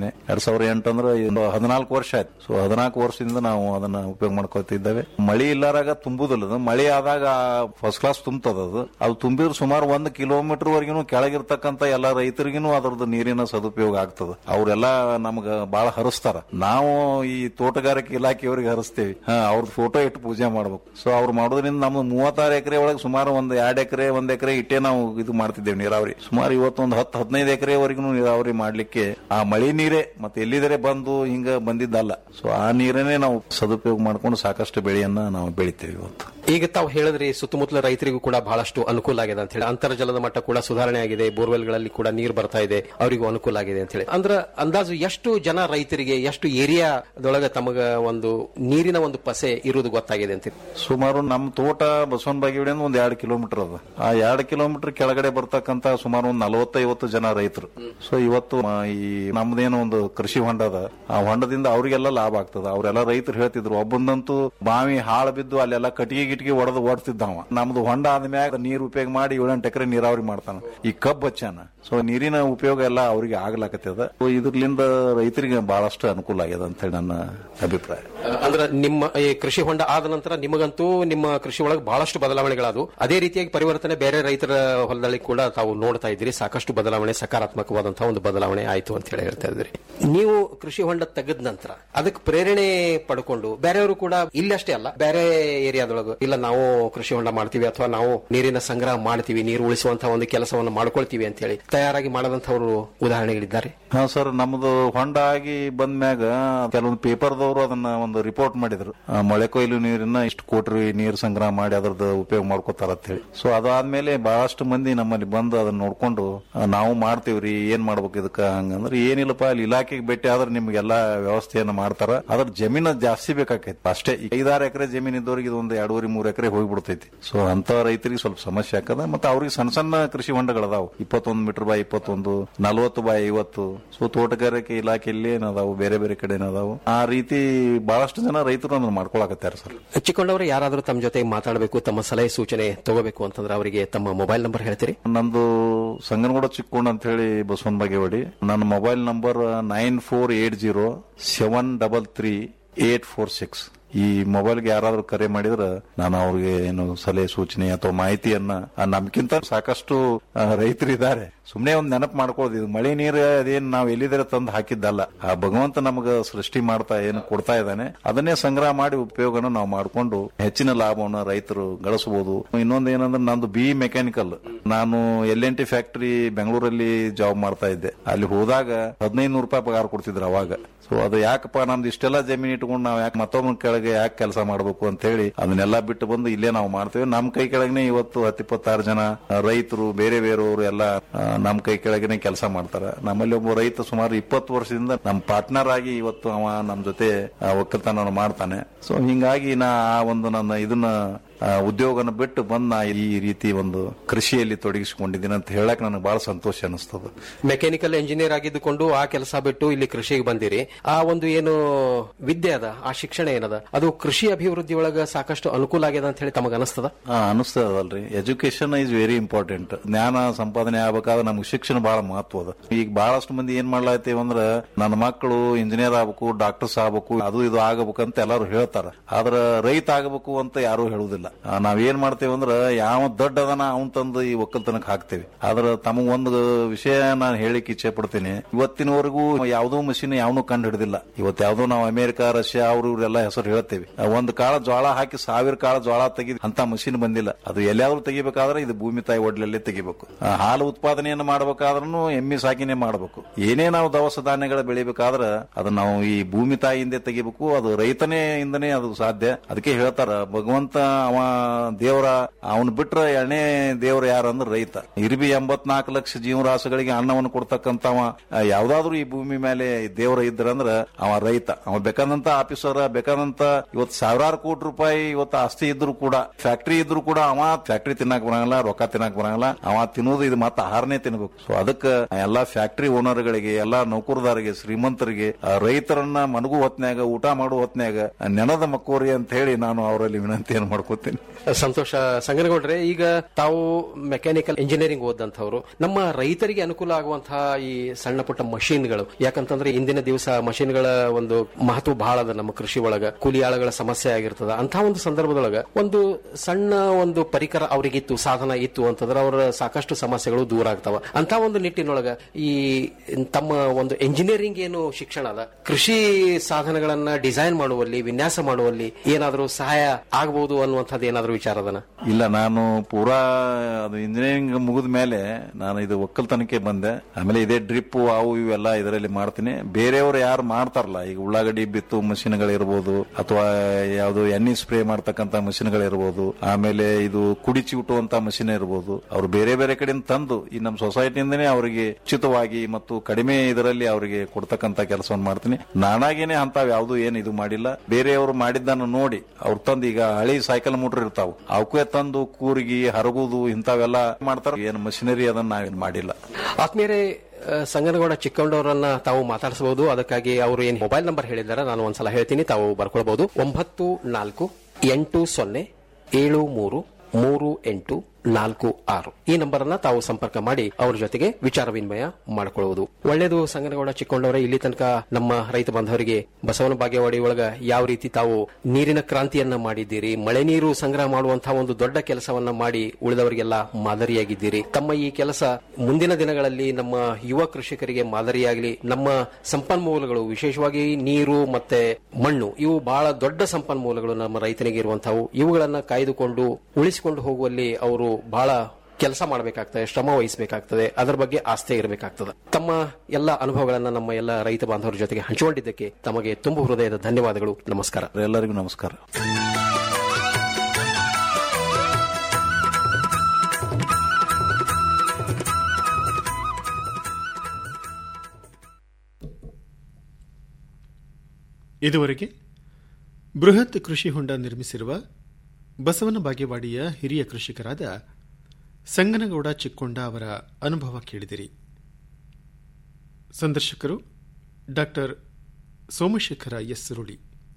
ಇದ್ದೇನೆ ಎರಡ್ ಸಾವಿರದ ಎಂಟು ಅಂದ್ರೆ ಒಂದು ಹದಿನಾಲ್ಕು ವರ್ಷ ಆಯ್ತು ಸೊ ಹದಿನಾಲ್ಕು ವರ್ಷದಿಂದ ನಾವು ಅದನ್ನ ಉಪಯೋಗ ಮಾಡ್ಕೊತಿದ್ದೇವೆ ಮಳಿ ಇಲ್ಲಾರಾಗ ತುಂಬುದಿಲ್ಲ ಅದು ಮಳಿ ಆದಾಗ ಫಸ್ಟ್ ಕ್ಲಾಸ್ ತುಂಬತದ ಅದು ಅದು ತುಂಬಿದ್ರೆ ಸುಮಾರು ಒಂದು ಕಿಲೋಮೀಟರ್ ವರೆಗೂ ಕೆಳಗಿರ್ತಕ್ಕಂತ ಎಲ್ಲ ರೈತರಿಗೂ ಅದರದ್ದು ನೀರಿನ ಸದುಪಯೋಗ ಆಗ್ತದ ಅವರೆಲ್ಲ ನಮ್ಗ ಬಹಳ ಹರಿಸ್ತಾರ ನಾವು ಈ ತೋಟಗಾರಿಕೆ ಇಲಾಖೆಯವರಿಗೆ ಹರಿಸ್ತೇವೆ ಹಾ ಅವ್ರದ್ದು ಫೋಟೋ ಇಟ್ಟು ಪೂಜೆ ಮಾಡ್ಬೇಕು ಸೊ ಅವ್ರು ಮಾಡೋದ್ರಿಂದ ನಮ್ದು ಮೂವತ್ತಾರು ಎಕರೆ ಒಳಗೆ ಸುಮಾರು ಒಂದು ಎರಡು ಎಕರೆ ಒಂದ್ ಎಕರೆ ಇಟ್ಟೆ ನಾವು ಇದು ಮಾಡ್ತಿದ್ದೇವೆ ನೀರಾವರಿ ಸುಮಾರು ಇವತ್ತೊಂದು ಹತ್ತು ಹದಿನೈದು ಎಕರೆವರೆಗೂ ನೀರಾವರಿ ಮಾಡ್ಲಿಕ್ಕೆ ಆ ಮಳೆ ನೀರೇ ಮತ್ತೆ ಎಲ್ಲಿದರೆ ಬಂದು ಹಿಂಗ ಬಂದಿದ್ದಲ್ಲ ಸೊ ಆ ನೀರನ್ನೇ ನಾವು ಸದುಪಯೋಗ ಮಾಡ್ಕೊಂಡು ಸಾಕಷ್ಟು ಬೆಳೆಯನ್ನ ನಾವು ಬೆಳಿತೇವೆ ಇವತ್ತು ಈಗ ತಾವು ಹೇಳಿದ್ರಿ ಸುತ್ತಮುತ್ತಲ ರೈತರಿಗೂ ಕೂಡ ಬಹಳಷ್ಟು ಅನುಕೂಲ ಆಗಿದೆ ಅಂತ ಹೇಳಿ ಅಂತರ್ಜಲದ ಮಟ್ಟ ಕೂಡ ಸುಧಾರಣೆ ಆಗಿದೆ ಬೋರ್ವೆಲ್ಗಳಲ್ಲಿ ಕೂಡ ನೀರು ಬರ್ತಾ ಇದೆ ಅವರಿಗೂ ಅನುಕೂಲ ಆಗಿದೆ ಅಂತ ಹೇಳಿ ಅಂದ್ರೆ ಅಂದಾಜು ಎಷ್ಟು ಜನ ರೈತರಿಗೆ ಎಷ್ಟು ಏರಿಯಾದೊಳಗೆ ತಮಗ ಒಂದು ನೀರಿನ ಒಂದು ಪಸೆ ಇರುವುದು ಗೊತ್ತಾಗಿದೆ ಅಂತ ಸುಮಾರು ನಮ್ಮ ತೋಟ ಬಸವನ ಬಾಗೇವಾಡಿಯಿಂದ ಒಂದ್ ಎರಡು ಕಿಲೋಮೀಟರ್ ಅದ ಆ ಎರಡು ಕಿಲೋಮೀಟರ್ ಕೆಳಗಡೆ ಬರ್ತಕ್ಕಂತ ಸುಮಾರು ಒಂದು ನಲವತ್ತೈವತ್ತು ಜನ ರೈತರು ಸೊ ಇವತ್ತು ಆ, ಈ ನಮ್ದೇನೋ ಒಂದು ಕೃಷಿ ಹೊಂಡ ಅದ ಆ ಹೊಂಡದಿಂದ ಅವರಿಗೆಲ್ಲ ಲಾಭ ಆಗ್ತದ ಅವರೆಲ್ಲ ರೈತರು ಹೇಳ್ತಿದ್ರು ಒಬ್ಬಂದಂತೂ ಬಾವಿ ಹಾಳು ಬಿದ್ದು ಅಲ್ಲೆಲ್ಲ ಕಟ್ಟಿಗೆ ಗಿಟ್ಟಿಗೆ ಒಡೆದು ಓಡ್ತಿದ್ದವ ನಮ್ದು ಹೊಂಡ ಆದ್ಮ್ಯಾಗ ನೀರು ಉಪಯೋಗ ಮಾಡಿ ಏಳೆಂಟು ಎಕರೆ ನೀರಾವರಿ ಮಾಡ್ತಾನ ಈ ಕಬ್ಬು ಹಚ್ಚಾನ ಸೊ ನೀರಿನ ಉಪಯೋಗ ಎಲ್ಲ ಅವರಿಗೆ ಆಗ್ಲಾಕತ್ತದ ಸೊ ಇದ್ರಲಿಂದ ರೈತರಿಗೆ ಬಹಳಷ್ಟು ಅನುಕೂಲ ಆಗ್ಯದ ಅಂತ ಹೇಳಿ ನನ್ನ ಅಭಿಪ್ರಾಯ ಅಂದ್ರೆ ನಿಮ್ಮ ಈ ಕೃಷಿ ಹೊಂಡ ಆದ ನಂತರ ನಿಮಗಂತೂ ನಿಮ್ಮ ಕೃಷಿ ಒಳಗೆ ಬಹಳಷ್ಟು ಬದಲಾವಣೆಗಳಾದವು ಅದೇ ರೀತಿಯಾಗಿ ಪರಿವರ್ತನೆ ಬೇರೆ ರೈತರ ಹೊಲದಲ್ಲಿ ಕೂಡ ತಾವು ನೋಡ್ತಾ ಇದ್ದೀರಿ ಸಾಕಷ್ಟು ಬದಲಾವಣೆ ಸಕಾರಾತ್ಮಕವಾದಂತಹ ಒಂದು ಬದಲಾವಣೆ ಆಯ್ತು ಅಂತ ಹೇಳಿ ಹೇಳ್ತಾ ಇದ್ರಿ ನೀವು ಕೃಷಿ ಹೊಂಡ ತೆಗೆದ ನಂತರ ಅದಕ್ಕೆ ಪ್ರೇರಣೆ ಪಡ್ಕೊಂಡು ಬೇರೆಯವರು ಕೂಡ ಇಲ್ಲಷ್ಟೇ ಅಲ್ಲ ಬೇರೆ ಏರಿಯಾದೊಳಗೆ ಇಲ್ಲ ನಾವು ಕೃಷಿ ಹೊಂಡ ಮಾಡ್ತೀವಿ ಅಥವಾ ನಾವು ನೀರಿನ ಸಂಗ್ರಹ ಮಾಡ್ತೀವಿ ನೀರು ಉಳಿಸುವಂತಹ ಒಂದು ಕೆಲಸವನ್ನು ಮಾಡ್ಕೊಳ್ತೀವಿ ಅಂತ ಹೇಳಿ ತಯಾರಾಗಿ ಮಾಡದಂತವರು ಉದಾಹರಣೆಗಳಿದ್ದಾರೆ ಹಾ ಸರ್ ನಮ್ದು ಹೊಂಡ ಆಗಿ ಬಂದ್ಮ್ಯಾಗ ಕೆಲವೊಂದು ಪೇಪರ್ದವರು ಅದನ್ನ ಒಂದು ರಿಪೋರ್ಟ್ ಮಾಡಿದ್ರು ಆ, ಮಳೆ ಕೊಯ್ಲು ನೀರನ್ನ ಇಷ್ಟು ಕೋಟಿ ನೀರು ಸಂಗ್ರಹ ಮಾಡಿ ಅದ್ರದ್ದು ಉಪಯೋಗ ಮಾಡ್ಕೋತಾರ ಅಂತ ಹೇಳಿ ಸೊ ಅದಾದ್ಮೇಲೆ ಬಹಳಷ್ಟು ಮಂದಿ ನಮ್ಮಲ್ಲಿ ಬಂದು ಅದನ್ನ ನೋಡ್ಕೊಂಡು ಆ, ನಾವು ಮಾಡ್ತೀವ್ರಿ ಏನ್ ಮಾಡ್ಬೇಕು ಇದಕ್ಕ ಹಂಗಂದ್ರೆ ಏನಿಲ್ಲಪ್ಪ ಅಲ್ಲಿ ಇಲಾಖೆಗೆ ಭೇಟಿ ಆದ್ರೆ ನಿಮ್ಗೆಲ್ಲಾ ವ್ಯವಸ್ಥೆಯನ್ನ ಮಾಡ್ತಾರ ಅದ್ರ ಜಮೀನ ಜಾಸ್ತಿ ಬೇಕಾಕೈತಿ ಅಷ್ಟೇ ಈಗ ಐದಾರು ಎಕರೆ ಜಮೀನ್ ಇದ್ದವ್ರಿಗೆ ಇದು ಒಂದು ಎರಡೂವರೆ ಮೂರು ಎಕರೆ ಹೋಗ್ಬಿಡ್ತೈತಿ ಸೊ ಅಂತ ರೈತರಿಗೆ ಸ್ವಲ್ಪ ಸಮಸ್ಯೆ ಆಕದ ಮತ್ತೆ ಅವ್ರಿಗೆ ಸಣ್ಣ ಸಣ್ಣ ಕೃಷಿ ಹೊಂಡಗಳದಾವು ಇಪ್ಪತ್ತೊಂದು ಮೀಟರ್ ಬಾಯ್ ಇಪ್ಪತ್ತೊಂದು ನಲವತ್ತು ಬಾಯ್ ಐವತ್ತು ಸೊ ತೋಟಗಾರಿಕೆ ಇಲಾಖೆಯಲ್ಲಿ ಏನದಾವು ಬೇರೆ ಬೇರೆ ಕಡೆ ಏನದಾವು ಆ ರೀತಿ ಬಹಳಷ್ಟು ಜನ ರೈತರು ಅದನ್ನ ಮಾಡ್ಕೊಳಕತ್ತಾರೆ ಸರ್ ಹಚ್ಚಿಕೊಂಡವರು ಯಾರಾದರೂ ತಮ್ಮ ಜೊತೆ ಮಾತಾಡಬೇಕು ತಮ್ಮ ಸಲಹೆ ಸೂಚನೆ ತಗೋಬೇಕು ಅಂತಂದ್ರೆ ಅವರಿಗೆ ತಮ್ಮ ಮೊಬೈಲ್ ನಂಬರ್ ಹೇಳ್ತೀರಿ ನಂದು ಸಂಗನಗೂಡ ಚಿಕ್ಕೋಣ ಅಂತ ಹೇಳಿ ಬಸವನ್ ಬಾಗೇವಾಡಿ ನನ್ನ mobile number nine four eight zero seven double three eight four six ಈ ಮೊಬೈಲ್ಗೆ ಯಾರಾದ್ರೂ ಕರೆ ಮಾಡಿದ್ರೆ ನಾನು ಅವ್ರಿಗೆ ಏನು ಸಲಹೆ ಸೂಚನೆ ಅಥವಾ ಮಾಹಿತಿಯನ್ನ ಆ, ನಮ್ಗಿಂತ ಸಾಕಷ್ಟು ಆ, ರೈತರಿದ್ದಾರೆ ಸುಮ್ನೆ ಒಂದ್ ನೆನಪು ಮಾಡ್ಕೊಳ್ಳೋದು ಇದು ಮಳೆ ನೀರು ಅದೇನ್ ನಾವ್ ಎಲ್ಲಿದ್ರೆ ತಂದು ಹಾಕಿದ್ದಲ್ಲ ಆ ಭಗವಂತ ನಮಗ ಸೃಷ್ಟಿ ಮಾಡ್ತಾ ಏನು ಕೊಡ್ತಾ ಇದ್ದಾನೆ ಅದನ್ನೇ ಸಂಗ್ರಹ ಮಾಡಿ ಉಪಯೋಗನ ನಾವು ಮಾಡ್ಕೊಂಡು ಹೆಚ್ಚಿನ ಲಾಭವನ್ನ ರೈತರು ಗಳಿಸಬಹುದು ಇನ್ನೊಂದು ಏನಂದ್ರೆ ನಂದು ಬಿ ಮೆಕ್ಯಾನಿಕಲ್ ನಾನು ಎಲ್ ಎನ್ ಟಿ ಫ್ಯಾಕ್ಟರಿ ಬೆಂಗಳೂರಲ್ಲಿ ಜಾಬ್ ಮಾಡ್ತಾ ಇದ್ದೆ ಅಲ್ಲಿ ಹೋದಾಗ ಹದಿನೈದು ನೂರು ರೂಪಾಯಿ ಪಗಾರ ಕೊಡ್ತಿದ್ರು ಅವಾಗ ಸೊ ಅದು ಯಾಕಪ್ಪ ನಮ್ದು ಇಷ್ಟೆಲ್ಲ ಜಮೀನು ಇಟ್ಕೊಂಡು ನಾವು ಯಾಕೆ ಮತ್ತೊಬ್ಬನ ಕೆಳಗೆ ಯಾಕೆ ಕೆಲಸ ಮಾಡಬೇಕು ಅಂತ ಹೇಳಿ ಅದನ್ನೆಲ್ಲ ಬಿಟ್ಟು ಬಂದು ಇಲ್ಲೇ ನಾವು ಮಾಡ್ತೇವೆ ನಮ್ ಕೈ ಕೆಳಗನೆ ಇವತ್ತು ಹತ್ತಿಪ್ಪತ್ತಾರು ಜನ ಆ, ರೈತರು ಬೇರೆ ಬೇರೆಯವರು ಎಲ್ಲ ಆ, ನಮ್ ಕೈ ಕೆಳಗನೆ ಕೆಲಸ ಮಾಡ್ತಾರ ನಮ್ಮಲ್ಲಿ ಒಬ್ಬ ರೈತ ಸುಮಾರು ಇಪ್ಪತ್ತು ವರ್ಷದಿಂದ ನಮ್ ಪಾರ್ಟ್ನರ್ ಆಗಿ ಇವತ್ತು ಅವ ನಮ್ ಜೊತೆ ಆ, ಒಕ್ಕಲ್ತನ ಮಾಡ್ತಾನೆ ಸೊ ಹಿಂಗಾಗಿ ನಾ ಆ ಒಂದು ನನ್ನ ಇದನ್ನ ಆ, ಉದ್ಯೋಗನ ಬಿಟ್ಟು ಬಂದ್ ನಾ ಈ ರೀತಿ ಒಂದು ಕೃಷಿಯಲ್ಲಿ ತೊಡಗಿಸಿಕೊಂಡಿದ್ದೀನಿ ಅಂತ ಹೇಳಕ್ ನನಗೆ ಬಹಳ ಸಂತೋಷ ಅನಿಸ್ತದ ಮೆಕ್ಯಾನಿಕಲ್ ಇಂಜಿನಿಯರ್ ಆಗಿದ್ದುಕೊಂಡು ಆ ಕೆಲಸ ಬಿಟ್ಟು ಇಲ್ಲಿ ಕೃಷಿಗೆ ಬಂದಿರಿ ಆ ಒಂದು ಏನು ವಿದ್ಯೆ ಅದ ಆ ಶಿಕ್ಷಣ ಏನದ ಅದು ಕೃಷಿ ಅಭಿವೃದ್ಧಿ ಒಳಗ ಸಾಕಷ್ಟು ಅನುಕೂಲ ಆಗ್ಯದ ಅಂತ ಹೇಳಿ ತಮಗ ಅನಿಸ್ತದ ಹಾ ಅನಿಸ್ತದಲ್ರಿ ಎಜುಕೇಶನ್ ಇಸ್ ವೆರಿ ಇಂಪಾರ್ಟೆಂಟ್ ಜ್ಞಾನ ಸಂಪಾದನೆ ಆಗ್ಬೇಕಾದ್ರೆ ನಮ್ಗೆ ಶಿಕ್ಷಣ ಬಹಳ ಮಹತ್ವ ಅದ ಈಗ ಬಹಳಷ್ಟು ಮಂದಿ ಏನ್ ಮಾಡ್ಲಾತೀವಿ ಅಂದ್ರ ನನ್ನ ಮಕ್ಕಳು ಇಂಜಿನಿಯರ್ ಆಗ್ಬೇಕು ಡಾಕ್ಟರ್ಸ್ ಆಗ್ಬೇಕು ಅದು ಇದು ಆಗಬೇಕು ಅಂತ ಎಲ್ಲಾರು ಹೇಳ್ತಾರ ಆದ್ರ ರೈತ ಆಗಬೇಕು ಅಂತ ಯಾರು ಹೇಳುದಿಲ್ಲ ಆ, ನಾವ್ ಏನ್ ಮಾಡ್ತೇವೆ ಅಂದ್ರ ಯಾವ ದೊಡ್ಡ ಅದನ ಅವನ್ ತಂದು ಈ ಒಕ್ಕಲ್ತನಕ್ ಹಾಕ್ತೇವೆ ಆದ್ರ ತಮಗ್ ಒಂದು ವಿಷಯ ನಾನು ಹೇಳಿಕ್ ಇಚ್ಛೆ ಪಡ್ತೀನಿ ಇವತ್ತಿನವರೆಗೂ ಯಾವುದೋ ಮಷಿನ್ ಯಾವನು ಕಂಡು ಹಿಡಿದಿಲ್ಲ ಇವತ್ತು ಯಾವ್ದೋ ನಾವು ಅಮೆರಿಕ ರಷ್ಯಾ ಅವ್ರು ಇವ್ರೆಲ್ಲ ಹೆಸರು ಹೇಳ್ತೇವೆ ಆ, ಒಂದ್ ಕಾಳ ಜ್ವಾಳ ಹಾಕಿ ಸಾವಿರ ಕಾಳ ಜ್ವಾಳ ತೆಗಿ ಅಂತ ಮಷಿನ್ ಬಂದಿಲ್ಲ ಅದು ಎಲ್ಲಾದ್ರೂ ತೆಗಿಬೇಕಾದ್ರೆ ಇದು ಭೂಮಿ ತಾಯಿ ಒಡ್ಲಲ್ಲೇ ತೆಗಿಬೇಕು ಆ, ಹಾಲು ಉತ್ಪಾದನೆಯನ್ನು ಮಾಡಬೇಕಾದ್ರೂ ಎಮ್ಮಿ ಸಾಕಿನೇ ಮಾಡಬೇಕು ಏನೇ ನಾವು ದವಸ ಧಾನ್ಯಗಳ ಬೆಳಿಬೇಕಾದ್ರ ಅದು ನಾವು ಈ ಭೂಮಿ ತಾಯಿಯಿಂದ ತೆಗಿಬೇಕು ಅದು ರೈತನೇ ಇಂದನೇ ಅದು ಸಾಧ್ಯ ಅದಕ್ಕೆ ಹೇಳ್ತಾರ ಭಗವಂತ ಅವ ದೇವರ ಅವನ್ ಬಿಟ್ರ ಎಣ್ಣೆ ದೇವ್ರ ಯಾರಂದ್ರ ರೈತ ಇರ್ಬಿ ಎಂಬತ್ನಾಲ್ಕು ಲಕ್ಷ ಜೀವರಾಶಿಗಳಿಗೆ ಅನ್ನವನ್ನು ಕೊಡ್ತಕ್ಕಂತವ ಯಾವ್ದಾದ್ರು ಈ ಭೂಮಿ ಮೇಲೆ ದೇವರ ಇದ್ರಂದ್ರ ಅವ ರೈತ ಅವ ಬೇಕಾದಂತ ಆಫೀಸರ್ ಬೇಕಾದಂತ ಇವತ್ತು ಸಾವಿರಾರು ಕೋಟಿ ರೂಪಾಯಿ ಇವತ್ತು ಆಸ್ತಿ ಇದ್ರು ಕೂಡ ಫ್ಯಾಕ್ಟರಿ ಇದ್ರು ಕೂಡ ಅವ ಫ್ಯಾಕ್ಟರಿ ತಿನ್ನಕ್ ಬರಂಗಿಲ್ಲ ರೊಕ್ಕ ತಿನ್ನಕ್ ಬರಂಗಿಲ್ಲ ಅವ ತಿನ್ನೋದು ಇದು ಮತ್ತೆ ಆಹಾರನೇ ತಿನ್ಬೇಕು ಸೊ ಅದಕ್ಕೆ ಎಲ್ಲಾ ಫ್ಯಾಕ್ಟರಿ ಓನರ್ಗಳಿಗೆ ಎಲ್ಲಾ ನೌಕರದಾರಿಗೆ ಶ್ರೀಮಂತರಿಗೆ ಆ ರೈತರನ್ನ ಮನಗು ಹೊತ್ನ್ಯಾಗ ಊಟ ಮಾಡೋ ಹೊತ್ನ್ಯಾಗ ನೆನದ ಮಕ್ಕೋರಿ ಅಂತ ಹೇಳಿ ನಾನು ಅವರಲ್ಲಿ ವಿನಂತಿಯನ್ನು ಮಾಡ್ಕೋತೀನಿ ಮಾಡ್ತೀನಿ ಸಂತೋಷ ಸಂಗನಗೌಡ್ರೆ ಈಗ ತಾವು ಮೆಕ್ಯಾನಿಕಲ್ ಇಂಜಿನಿಯರಿಂಗ್ ಓದಂತವ್ರು ನಮ್ಮ ರೈತರಿಗೆ ಅನುಕೂಲ ಆಗುವಂತಹ ಈ ಸಣ್ಣ ಪುಟ್ಟ ಮಷೀನ್ಗಳು ಯಾಕಂತಂದ್ರೆ ಇಂದಿನ ದಿವಸ ಮಷೀನ್ಗಳ ಒಂದು ಮಹತ್ವ ಬಹಳ ಅದ ನಮ್ಮ ಕೃಷಿ ಒಳಗ ಕೂಲಿ ಆಳುಗಳ ಸಮಸ್ಯೆ ಆಗಿರ್ತದ ಅಂತ ಒಂದು ಸಂದರ್ಭದೊಳಗ ಒಂದು ಸಣ್ಣ ಒಂದು ಪರಿಕರ ಅವರಿಗಿತ್ತು ಸಾಧನ ಇತ್ತು ಅಂತಂದ್ರೆ ಅವರ ಸಾಕಷ್ಟು ಸಮಸ್ಯೆಗಳು ದೂರ ಆಗ್ತಾವ ಅಂತ ಒಂದು ನಿಟ್ಟಿನೊಳಗ ಈ ತಮ್ಮ ಒಂದು ಎಂಜಿನಿಯರಿಂಗ್ ಏನು ಶಿಕ್ಷಣ ಅದ ಕೃಷಿ ಸಾಧನಗಳನ್ನ ಡಿಸೈನ್ ಮಾಡುವಲ್ಲಿ ವಿನ್ಯಾಸ ಮಾಡುವಲ್ಲಿ ಏನಾದರೂ ಸಹಾಯ ಆಗಬಹುದು ಅನ್ನುವಂಥದ್ದು ಏನಾದರೂ ವಿಚಾರ ಅದನ ಇಲ್ಲ ನಾನು ಪೂರಾ ಅದು ಇಂಜಿನಿಯರಿಂಗ್ ಮುಗಿದ ಮೇಲೆ ನಾನು ಇದು ಒಕ್ಕಲ್ತನಕ್ಕೆ ಬಂದೆ ಆಮೇಲೆ ಇದೇ ಡ್ರಿಪ್ ಅವು ಇವೆಲ್ಲ ಇದರಲ್ಲಿ ಮಾಡ್ತೀನಿ ಬೇರೆಯವರು ಯಾರು ಮಾಡ್ತಾರಲ್ಲ ಈಗ ಉಳ್ಳಾಗಡ್ಡಿ ಬಿತ್ತು ಮಷಿನ್ಗಳಿರ್ಬೋದು ಅಥವಾ ಯಾವುದು ಎಣ್ಣೆ ಸ್ಪ್ರೇ ಮಾಡ್ತಕ್ಕಂತ ಮಷಿನ್ಗಳಿರ್ಬೋದು ಆಮೇಲೆ ಇದು ಕುಡಿ ಚಿವುಟುವಂತ ಮಷಿನ್ ಇರ್ಬೋದು ಅವ್ರು ಬೇರೆ ಬೇರೆ ಕಡೆಯಿಂದ ತಂದು ಈ ನಮ್ಮ ಸೊಸೈಟಿಯಿಂದನೇ ಅವರಿಗೆ ಉಚಿತವಾಗಿ ಮತ್ತು ಕಡಿಮೆ ಇದರಲ್ಲಿ ಅವರಿಗೆ ಕೊಡ್ತಕ್ಕಂತ ಕೆಲಸವನ್ನು ಮಾಡ್ತೀನಿ ನಾನಾಗೇನೆ ಅಂತಾವ್ ಯಾವ್ದು ಏನು ಇದು ಮಾಡಿಲ್ಲ ಬೇರೆಯವರು ಮಾಡಿದ್ದನ್ನು ನೋಡಿ ಅವ್ರು ತಂದು ಈಗ ಹಳಿ ಸೈಕಲ್ ಮೋಟರ್ ಇರ್ತಾವ ಅವಕ್ಕೆ ತಂದು ಕೂರ್ಗಿ ಹರಗುದು ಇಂಥವೆಲ್ಲ ಮಾಡ್ತಾರ ಏನು ಮಷಿನರಿ ಅದನ್ನ ನಾವೇನ್ ಮಾಡಿಲ್ಲ ಆತ್ಮೀಯರೇ ಆ, ಸಂಗನಗೌಡ ಚಿಕ್ಕಂಡವರನ್ನ ತಾವು ಮಾತಾಡಿಸಬಹುದು ಅದಕ್ಕಾಗಿ ಅವರು ಏನ್ ಮೊಬೈಲ್ ನಂಬರ್ ಹೇಳಿದ್ದಾರೆ ನಾನು ಒಂದ್ಸಲ ಹೇಳ್ತೀನಿ ತಾವು ಬರ್ಕೊಳ್ಬಹುದು ಒಂಬತ್ತು ನಾಲ್ಕು ಎಂಟು ಸೊನ್ನೆ ಏಳು ಮೂರು ಮೂರು ಎಂಟು ನಾಲ್ಕು ಆರು ಈ ನಂಬರ್ ಅನ್ನ ತಾವು ಸಂಪರ್ಕ ಮಾಡಿ ಅವ್ರ ಜೊತೆಗೆ ವಿಚಾರ ವಿನಿಮಯ ಮಾಡಿಕೊಳ್ಳುವುದು ಒಳ್ಳೆಯದು ಸಂಗನಗೌಡ ಚಿಕ್ಕೊಂಡವರೇ ಇಲ್ಲಿ ತನಕ ನಮ್ಮ ರೈತ ಬಾಂಧವರಿಗೆ ಬಸವನ ಬಾಗೇವಾಡಿ ಒಳಗ ಯಾವ ರೀತಿ ತಾವು ನೀರಿನ ಕ್ರಾಂತಿಯನ್ನ ಮಾಡಿದ್ದೀರಿ ಮಳೆ ನೀರು ಸಂಗ್ರಹ ಮಾಡುವಂತಹ ಒಂದು ದೊಡ್ಡ ಕೆಲಸವನ್ನ ಮಾಡಿ ಉಳಿದವರಿಗೆಲ್ಲ ಮಾದರಿಯಾಗಿದ್ದೀರಿ ತಮ್ಮ ಈ ಕೆಲಸ ಮುಂದಿನ ದಿನಗಳಲ್ಲಿ ನಮ್ಮ ಯುವ ಕೃಷಿಕರಿಗೆ ಮಾದರಿಯಾಗಲಿ ನಮ್ಮ ಸಂಪನ್ಮೂಲಗಳು ವಿಶೇಷವಾಗಿ ನೀರು ಮತ್ತೆ ಮಣ್ಣು ಇವು ಬಹಳ ದೊಡ್ಡ ಸಂಪನ್ಮೂಲಗಳು ನಮ್ಮ ರೈತನಿಗೆ ಇರುವಂತಹವು ಇವುಗಳನ್ನ ಕಾಯ್ದುಕೊಂಡು ಉಳಿಸಿಕೊಂಡು ಹೋಗುವಲ್ಲಿ ಅವರು ಬಹಳ ಕೆಲಸ ಮಾಡಬೇಕಾಗ್ತದೆ ಶ್ರಮ ವಹಿಸಬೇಕಾಗ್ತದೆ ಅದರ ಬಗ್ಗೆ ಆಸ್ಥೆ ಇರಬೇಕಾಗ್ತದೆ ತಮ್ಮ ಎಲ್ಲ ಅನುಭವಗಳನ್ನ ನಮ್ಮ ಎಲ್ಲ ರೈತ ಬಾಂಧವರ ಜೊತೆಗೆ ಹಂಚಿಕೊಂಡಿದ್ದಕ್ಕೆ ತಮಗೆ ತುಂಬು ಹೃದಯದ ಧನ್ಯವಾದಗಳು ನಮಸ್ಕಾರ ಎಲ್ಲರಿಗೂ ನಮಸ್ಕಾರ ಇದುವರೆಗೆ ಬೃಹತ್ ಕೃಷಿ ಹೊಂಡ ನಿರ್ಮಿಸಿರುವ ಬಸವನ ಬಾಗೇವಾಡಿಯ ಹಿರಿಯ ಕೃಷಿಕರಾದ ಸಂಗನಗೌಡ ಚಿಕ್ಕೊಂಡ ಅವರ ಅನುಭವ ಕೇಳಿದಿರಿ ಸಂದರ್ಶಕರು ಡಾಕ್ಟರ್ ಸೋಮಶೇಖರ ಎಸ್ ರುಳಿ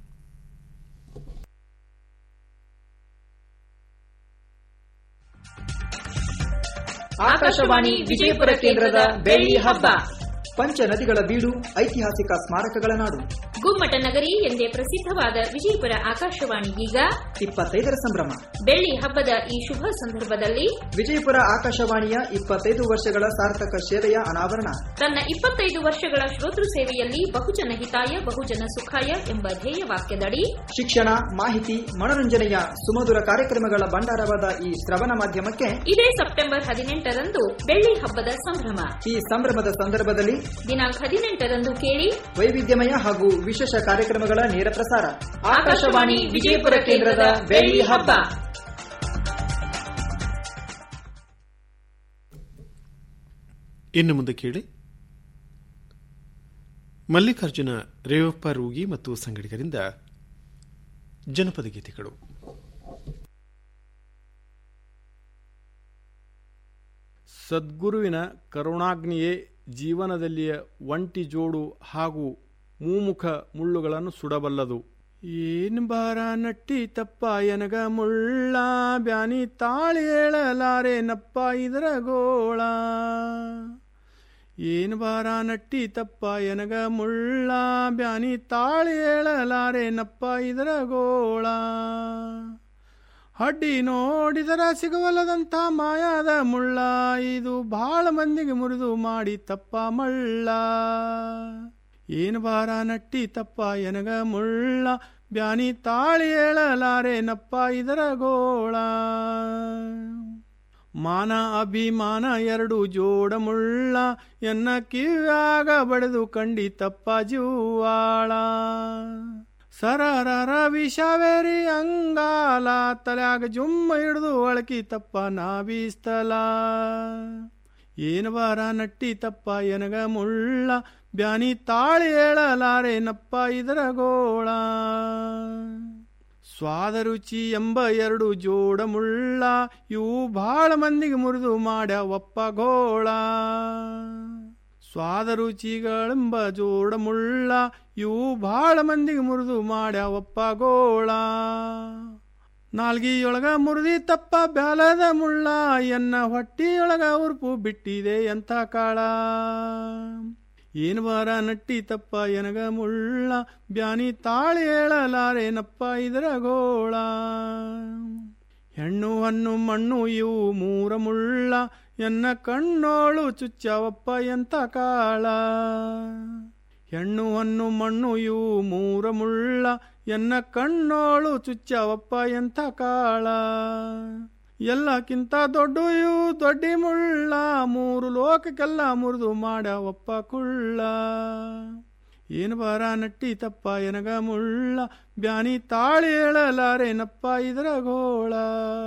ಆಕಾಶವಾಣಿ ವಿಜಯಪುರ ಕೇಂದ್ರದ ಬೆಳ್ಳಿ ಹಬ್ಬ ಪಂಚ ನದಿಗಳ ಬೀಡು ಐತಿಹಾಸಿಕ ಸ್ಮಾರಕಗಳ ನಾಡು ಗುಮ್ಮಟ ನಗರಿ ಎಂದೇ ಪ್ರಸಿದ್ಧವಾದ ವಿಜಯಪುರ ಆಕಾಶವಾಣಿ ಈಗ ಇಪ್ಪತ್ತೈದರ ಸಂಭ್ರಮ ಬೆಳ್ಳಿ ಹಬ್ಬದ ಈ ಶುಭ ಸಂದರ್ಭದಲ್ಲಿ ವಿಜಯಪುರ ಆಕಾಶವಾಣಿಯ ಇಪ್ಪತ್ತೈದು ವರ್ಷಗಳ ಸಾರ್ಥಕ ಸೇವೆಯ ಅನಾವರಣ ತನ್ನ ಇಪ್ಪತ್ತೈದು ವರ್ಷಗಳ ಶ್ರೋತೃ ಸೇವೆಯಲ್ಲಿ ಬಹುಜನ ಹಿತಾಯ ಬಹುಜನ ಸುಖಾಯ ಎಂಬ ಧ್ಯೇಯ ವಾಕ್ಯದಡಿ ಶಿಕ್ಷಣ ಮಾಹಿತಿ ಮನರಂಜನೆಯ ಸುಮಧುರ ಕಾರ್ಯಕ್ರಮಗಳ ಭಂಡಾರವಾದ ಈ ಶ್ರವಣ ಮಾಧ್ಯಮಕ್ಕೆ ಇದೇ ಸೆಪ್ಟೆಂಬರ್ ಹದಿನೆಂಟರಂದು ಬೆಳ್ಳಿ ಹಬ್ಬದ ಸಂಭ್ರಮ ಈ ಸಂಭ್ರಮದ ಸಂದರ್ಭದಲ್ಲಿ ದಿನಾಂಕ ಹದಿನೆಂಟರಂದು ಕೇಳಿ ವೈವಿಧ್ಯಮಯ ಹಾಗೂ ವಿಶೇಷ ಕಾರ್ಯಕ್ರಮಗಳ ನೇರ ಪ್ರಸಾರ ಆಕಾಶವಾಣಿ ವಿಜಯಪುರ ಕೇಂದ್ರದ ಬೆಳ್ಳಿ ಹಬ್ಬ ಇನ್ನು ಮುಂದೆ ಕೇಳಿ ಮಲ್ಲಿಕಾರ್ಜುನ ರೇವಪ್ಪ ರೂಗಿ ಮತ್ತು ಸಂಗಡಿಗರಿಂದ ಜನಪದ ಗೀತೆಗಳು ಸದ್ಗುರುವಿನ ಕರುಣಾಗ್ನಿಯೇ ಜೀವನದಲ್ಲಿಯ ಒಂಟಿ ಜೋಡು ಹಾಗೂ ಮೂಮುಖ ಮುಳ್ಳುಗಳನ್ನು ಸುಡಬಲ್ಲದು ಏನ್ ಬಾರ ನಟ್ಟಿ ತಪ್ಪ ಎನಗ ಮುಳ್ಳ ಬ್ಯಾನಿ ತಾಳಿ ಹೇಳಲಾರೆ ನಪ್ಪ ಇದರ ಗೋಳ ಏನ್ ಬಾರ ನಟ್ಟಿ ತಪ್ಪ ಎನಗ ಮುಳ್ಳ ಬ್ಯಾನಿ ತಾಳಿ ಹೇಳಲಾರೆ ನಪ್ಪ ಇದರ ಗೋಳ ಹಡ್ಡಿ ನೋಡಿದರ ಸಿಗವಲ್ಲದಂಥ ಮಾಯಾದ ಮುಳ್ಳ ಇದು ಬಹಳ ಮಂದಿಗೆ ಮುರಿದು ಮಾಡಿ ತಪ್ಪ ಮಳ್ಳ ಏನು ಬಾರ ನಟ್ಟಿ ತಪ್ಪ ಎನಗ ಮುಳ್ಳ ಬ್ಯಾನಿ ತಾಳಿ ಹೇಳಲಾರೆ ನಪ್ಪ ಇದರ ಗೋಳ ಮಾನ ಅಭಿಮಾನ ಎರಡು ಜೋಡ ಮುಳ್ಳ ಎನ್ನ ಕಿವ್ಯಾಗ ಬಡಿದು ಕಂಡಿ ತಪ್ಪ ಜೀವಾಳ ಸರರ ವಿಷವೇರಿ ಅಂಗಾಲ ತಲ್ಯಾಗ ಜುಮ್ಮ ಹಿಡಿದು ಒಳಕಿ ತಪ್ಪ ನಾ ಬೀಸ್ತಲ ಏನ ಬಾರ ನಟ್ಟಿ ತಪ್ಪ ಎನಗ ಮುಳ್ಳ ಬ್ಯಾನಿ ತಾಳಿ ಹೇಳಲಾರೆ ನಪ್ಪ ಇದರ ಗೋಳ ಸ್ವಾದ ರುಚಿ ಎಂಬ ಎರಡು ಜೋಡ ಮುಳ್ಳ ಇವು ಬಹಳ ಮಂದಿಗೆ ಮುರಿದು ಮಾಡ್ಯ ಒಪ್ಪ ಗೋಳ ಸ್ವಾದ ರುಚಿಗಳೆಂಬ ಜೋಡ ಮುಳ್ಳ ಇವು ಬಹಳ ಮಂದಿಗೆ ಮುರಿದು ಮಾಡ್ಯ ಒಪ್ಪ ಗೋಳ ನಾಲ್ಗಿಯೊಳಗ ಮುರಿದಿ ತಪ್ಪ ಬ್ಯಾಲದ ಮುಳ್ಳ ಎನ್ನ ಹೊಟ್ಟಿಯೊಳಗ ಉರುಪು ಬಿಟ್ಟಿದೆ ಎಂಥ ಕಾಳ ಏನ್ ಬಾರ ನಟ್ಟಿ ತಪ್ಪ ಎನಗ ಮುಳ್ಳ ಬ್ಯಾನಿ ತಾಳಿ ಹೇಳಲಾರೇನಪ್ಪ ಇದರ ಗೋಳ ಹೆಣ್ಣು ಹಣ್ಣು ಮಣ್ಣು ಇವು ಮೂರ ಮುಳ್ಳ ಎನ್ನ ಕಣ್ಣೋಳು ಚುಚ್ಚವಪ್ಪ ಎಂತ ಕಾಳ ಹೆಣ್ಣು ಹಣ್ಣು ಮಣ್ಣು ಇವು ಮೂರ ಮುಳ್ಳ ಎನ್ನ ಕಣ್ಣೋಳು ಚುಚ್ಚವಪ್ಪ ಎಂಥ ಕಾಳ ಎಲ್ಲಕ್ಕಿಂತ ದೊಡ್ಡ ಇವು ದೊಡ್ಡಿ ಮುಳ್ಳ ಮೂರು ಲೋಕಕ್ಕೆಲ್ಲ ಮುರಿದು ಮಾಡ್ಯಾವಪ್ಪ ಕುಳ್ಳ ಏನು ಬಾರ ನಟ್ಟಿ ತಪ್ಪ ಎನಗ ಮುಳ್ಳ ಬ್ಯಾನಿ ತಾಳಿ ಹೇಳಲಾರೇನಪ್ಪ ಇದರ ಗೋಳ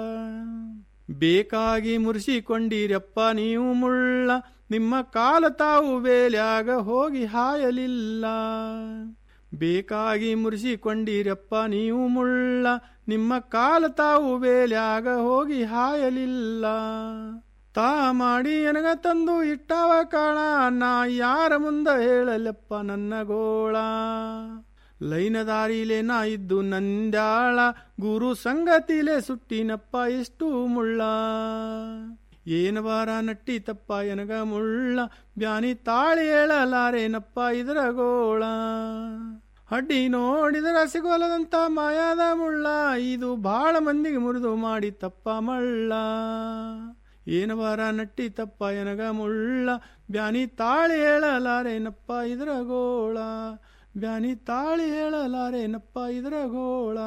ಬೇಕಾಗಿ ಮುರಿಸಿಕೊಂಡಿರಪ್ಪ ನೀವು ಮುಳ್ಳ ನಿಮ್ಮ ಕಾಲ ತಾವು ಬೇಲ್ಯಾಗ ಹೋಗಿ ಹಾಯಲಿಲ್ಲ ಬೇಕಾಗಿ ಮುರಿಸಿಕೊಂಡಿರಪ್ಪ ನೀವು ಮುಳ್ಳ ನಿಮ್ಮ ಕಾಲ ತಾವು ಬೇಲ್ಯಾಗ ಹೋಗಿ ಹಾಯಲಿಲ್ಲ ತಾ ಮಾಡಿ ಎನಗ ತಂದು ಇಟ್ಟವ ಕಾಳ ನಾ ಯಾರ ಮುಂದ ಹೇಳಲಪ್ಪ ನನ್ನ ಗೋಳ ಲೈನ ದಾರಿಲೆ ನಾ ಇದ್ದು ನಂದ್ಯಾಳ ಗುರು ಸಂಗತಿಲೆ ಸುಟ್ಟಿನಪ್ಪ ಎಷ್ಟು ಮುಳ್ಳ ಏನ ಬಾರ ನಟ್ಟಿ ತಪ್ಪ ಎನಗ ಮುಳ್ಳ ಬ್ಯಾನಿ ತಾಳಿ ಹೇಳಲಾರೇನಪ್ಪ ಇದರ ಗೋಳ ಅಡ್ಡಿ ನೋಡಿದರ ಸಿಗೋಲದಂತ ಮಾಯಾದ ಮುಳ್ಳ ಇದು ಬಾಳ ಮಂದಿಗೆ ಮುರಿದು ಮಾಡಿ ತಪ್ಪ ಮಳ್ಳ ಏನ ಬಾರ ನಟ್ಟಿ ತಪ್ಪ ಎನಗ ಮುಳ್ಳ ಬ್ಯಾನಿ ತಾಳಿ ಹೇಳಲಾರೇನಪ್ಪ ಇದರ ಗೋಳ ಬ್ಯಾನಿ ತಾಳಿ ಹೇಳಲಾರೇನಪ್ಪ ಇದರ ಗೋಳ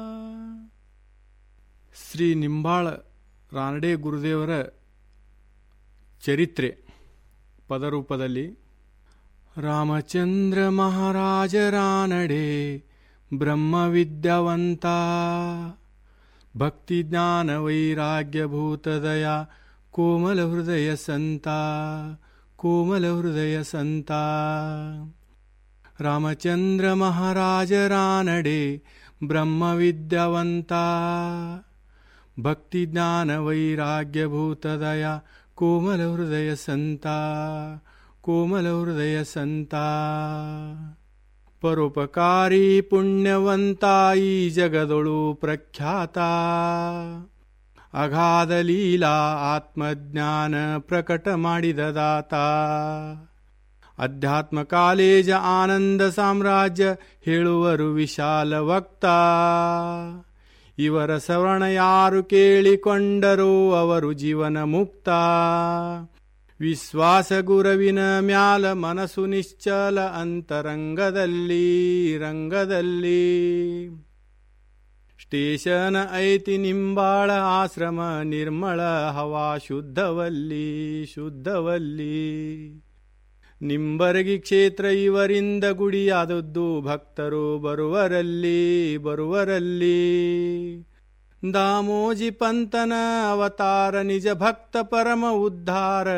ಶ್ರೀ ನಿಂಬಾಳ ರಾನಡೆ ಗುರುದೇವರ ಚರಿತ್ರೆ ಪದರೂಪದಲ್ಲಿ ರಾಮಚಂದ್ರ ಮಹಾರಾಜ ರಾನಡೆ ಬ್ರಹ್ಮವಿದ್ಯಾವಂತ ಭಕ್ತಿ ಜ್ಞಾನ ವೈರಾಗ್ಯ ಭೂತದಯ ಕೋಮಲ ಹೃದಯ ಸಂತ ಕೋಮಲ ಹೃದಯ ಸಂತ ರಾಮಚಂದ್ರ ಮಹಾರಾಜ ರಾನಡೆ ಬ್ರಹ್ಮವಿದ್ಯಾವಂತ ಭಕ್ತಿ ಜ್ಞಾನ ವೈರಾಗ್ಯ ಭೂತದಯ ಕೋಮಲ ಹೃದಯ ಸಂತ ಕೋಮಲ ಹೃದಯ ಸಂತ ಪರೋಪಕಾರಿ ಪುಣ್ಯವಂತ ಈ ಜಗದೊಳು ಪ್ರಖ್ಯಾತ ಅಗಾಧ ಲೀಲಾ ಆತ್ಮಜ್ಞಾನ ಪ್ರಕಟ ಮಾಡಿದ ದಾತ ಅಧ್ಯಾತ್ಮ ಕಾಲೇಜ ಆನಂದ ಸಾಮ್ರಾಜ್ಯ ಹೇಳುವರು ವಿಶಾಲ ವಕ್ತ ಇವರ ಸವರ್ಣ ಯಾರು ಕೇಳಿಕೊಂಡರೋ ಅವರು ಜೀವನ ಮುಕ್ತ ವಿಶ್ವಾಸ ಗುರವಿನ ಮ್ಯಾಲ ಮನಸ್ಸು ನಿಶ್ಚಲ ಅಂತರಂಗದಲ್ಲಿ ರಂಗದಲ್ಲಿ ಸ್ಟೇಷನ್ ಐತಿ ನಿಂಬಾಳ ಆಶ್ರಮ ನಿರ್ಮಳ ಹವಾ ಶುದ್ಧವಲ್ಲಿ ಶುದ್ಧವಲ್ಲಿ ನಿಂಬರಗಿ ಕ್ಷೇತ್ರ ಇವರಿಂದ ಗುಡಿಯಾದದ್ದು ಭಕ್ತರು ಬರುವರಲ್ಲಿ ಬರುವರಲ್ಲಿ ದಾಮೋಜಿ ಪಂತನ ಅವತಾರ ನಿಜ ಭಕ್ತ ಪರಮ ಉದ್ಧಾರ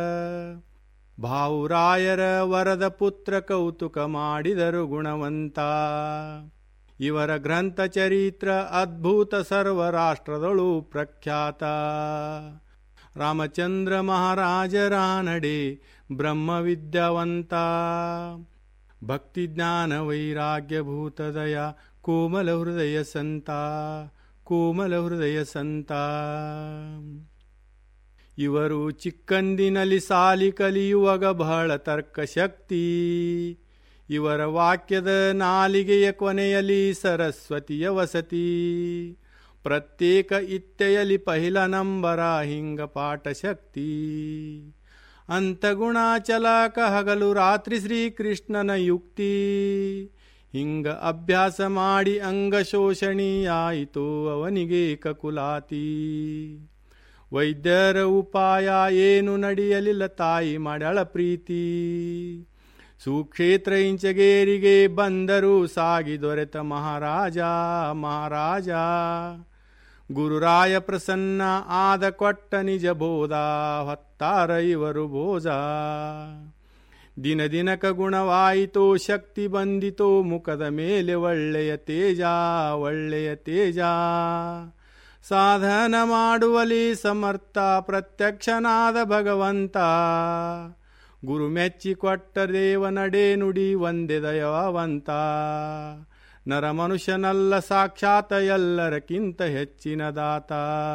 ಭಾವುರಾಯರ ವರದ ಪುತ್ರ ಕೌತುಕ ಮಾಡಿದರು ಗುಣವಂತ ಇವರ ಗ್ರಂಥ ಚರಿತ್ರ ಅದ್ಭುತ ಸರ್ವ ರಾಷ್ಟ್ರದಳು ಪ್ರಖ್ಯಾತ ರಾಮಚಂದ್ರ ಮಹಾರಾಜರ ನಡೆ ಬ್ರಹ್ಮವಿದ್ಯಾವಂತ ಭಕ್ತಿ ಜ್ಞಾನ ವೈರಾಗ್ಯ ಭೂತದಯ ಕೋಮಲ ಹೃದಯ ಸಂತ ಕೋಮಲ ಹೃದಯ ಸಂತ ಇವರು ಚಿಕ್ಕಂದಿನಲ್ಲಿ ಸಾಲಿ ಕಲಿಯುವಾಗ ಬಹಳ ತರ್ಕ ಶಕ್ತಿ ಇವರ ವಾಕ್ಯದ ನಾಲಿಗೆಯ ಕೊನೆಯಲ್ಲಿ ಸರಸ್ವತಿಯ ವಸತಿ ಪ್ರತ್ಯೇಕ ಇತ್ತೆಯಲ್ಲಿ ಪಹಿಲ ನಂಬರ ಹಿಂಗ ಪಾಠ ಶಕ್ತಿ ಅಂತಗುಣಾಚಲಕ ಹಗಲು ರಾತ್ರಿ ಶ್ರೀಕೃಷ್ಣನ ಯುಕ್ತಿ ಹಿಂಗ ಅಭ್ಯಾಸ ಮಾಡಿ ಅಂಗ ಶೋಷಣೀಯಾಯಿತು ಅವನಿಗೆ ಕಕುಲಾತಿ ವೈದ್ಯರ ಉಪಾಯ ಏನು ನಡೆಯಲಿಲ್ಲ ತಾಯಿ ಮಾಡ್ಯಾಳ ಪ್ರೀತಿ ಸುಕ್ಷೇತ್ರ ಇಂಚಗೇರಿಗೆ ಬಂದರು ಸಾಗಿ ದೊರೆತ ಮಹಾರಾಜ ಮಹಾರಾಜ ಗುರುರಾಯ ಪ್ರಸನ್ನ ಆದ ಕೊಟ್ಟ ನಿಜ ಬೋಧ ಹೊತ್ತಾರ ಇವರು ಬೋಜ ದಿನ ದಿನಕ ಗುಣವಾಯಿತೋ ಶಕ್ತಿ ಬಂದಿತೋ ಮುಖದ ಮೇಲೆ ಒಳ್ಳೆಯ ತೇಜ ಒಳ್ಳೆಯ ತೇಜ ಸಾಧನ ಮಾಡುವಲಿ ಸಮರ್ಥ ಪ್ರತ್ಯಕ್ಷನಾದ ಭಗವಂತ ಗುರು ಮೆಚ್ಚಿ ಕೊಟ್ಟ ದೇವ ನಡೆ ನುಡಿ ಒಂದೇ ದಯವಂತ ನರ ಮನುಷ್ಯನಲ್ಲ ಸಾಕ್ಷಾತ್ ಎಲ್ಲರಕ್ಕಿಂತ ಹೆಚ್ಚಿನ ದಾತ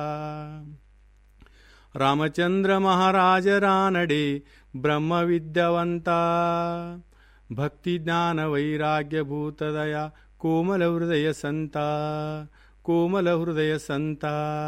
ರಾಮಚಂದ್ರ ಮಹಾರಾಜರಾನಡೆ ಬ್ರಹ್ಮವಿದ್ಯವಂತ ಭಕ್ತಿ ಜ್ಞಾನ ವೈರಾಗ್ಯ ಭೂತದಯ ಕೋಮಲ ಹೃದಯ ಸಂತ ಕೋಮಲ ಹೃದಯ ಸಂತ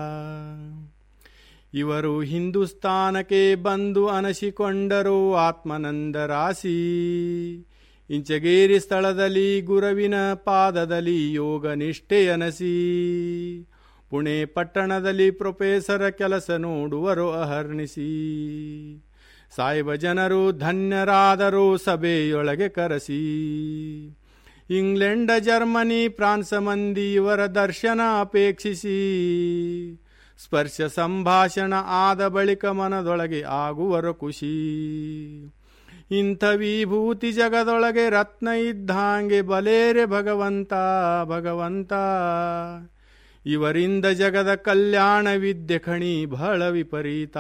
ಇವರು ಹಿಂದೂಸ್ತಾನಕ್ಕೆ ಬಂದು ಅನಸಿಕೊಂಡರು ಆತ್ಮನಂದ ರಾಶಿ ಇಂಚಗೇರಿ ಸ್ಥಳದಲ್ಲಿ ಗುರುವಿನ ಪಾದದಲ್ಲಿ ಯೋಗ ನಿಷ್ಠೆಯನಸಿ ಪುಣೆ ಪಟ್ಟಣದಲ್ಲಿ ಪ್ರೊಫೆಸರ ಕೆಲಸ ನೋಡುವರು ಅಹರ್ನಿಸಿ ಸಾಯಿಬ ಜನರು ಧನ್ಯರಾದರು ಸಭೆಯೊಳಗೆ ಕರೆಸಿ ಇಂಗ್ಲೆಂಡ್ ಜರ್ಮನಿ ಫ್ರಾನ್ಸ್ ಮಂದಿ ಇವರ ದರ್ಶನ ಅಪೇಕ್ಷಿಸಿ ಸ್ಪರ್ಶ ಸಂಭಾಷಣ ಆದ ಬಳಿಕ ಮನದೊಳಗೆ ಆಗುವರು ಖುಷಿ ಇಂಥ ವಿಭೂತಿ ಜಗದೊಳಗೆ ರತ್ನ ಇದ್ದಂಗೆ ಬಲೇರೆ ಭಗವಂತ ಭಗವಂತ ಇವರಿಂದ ಜಗದ ಕಲ್ಯಾಣ ವಿದ್ಯೆ ಖಣಿ ಬಹಳ ವಿಪರೀತ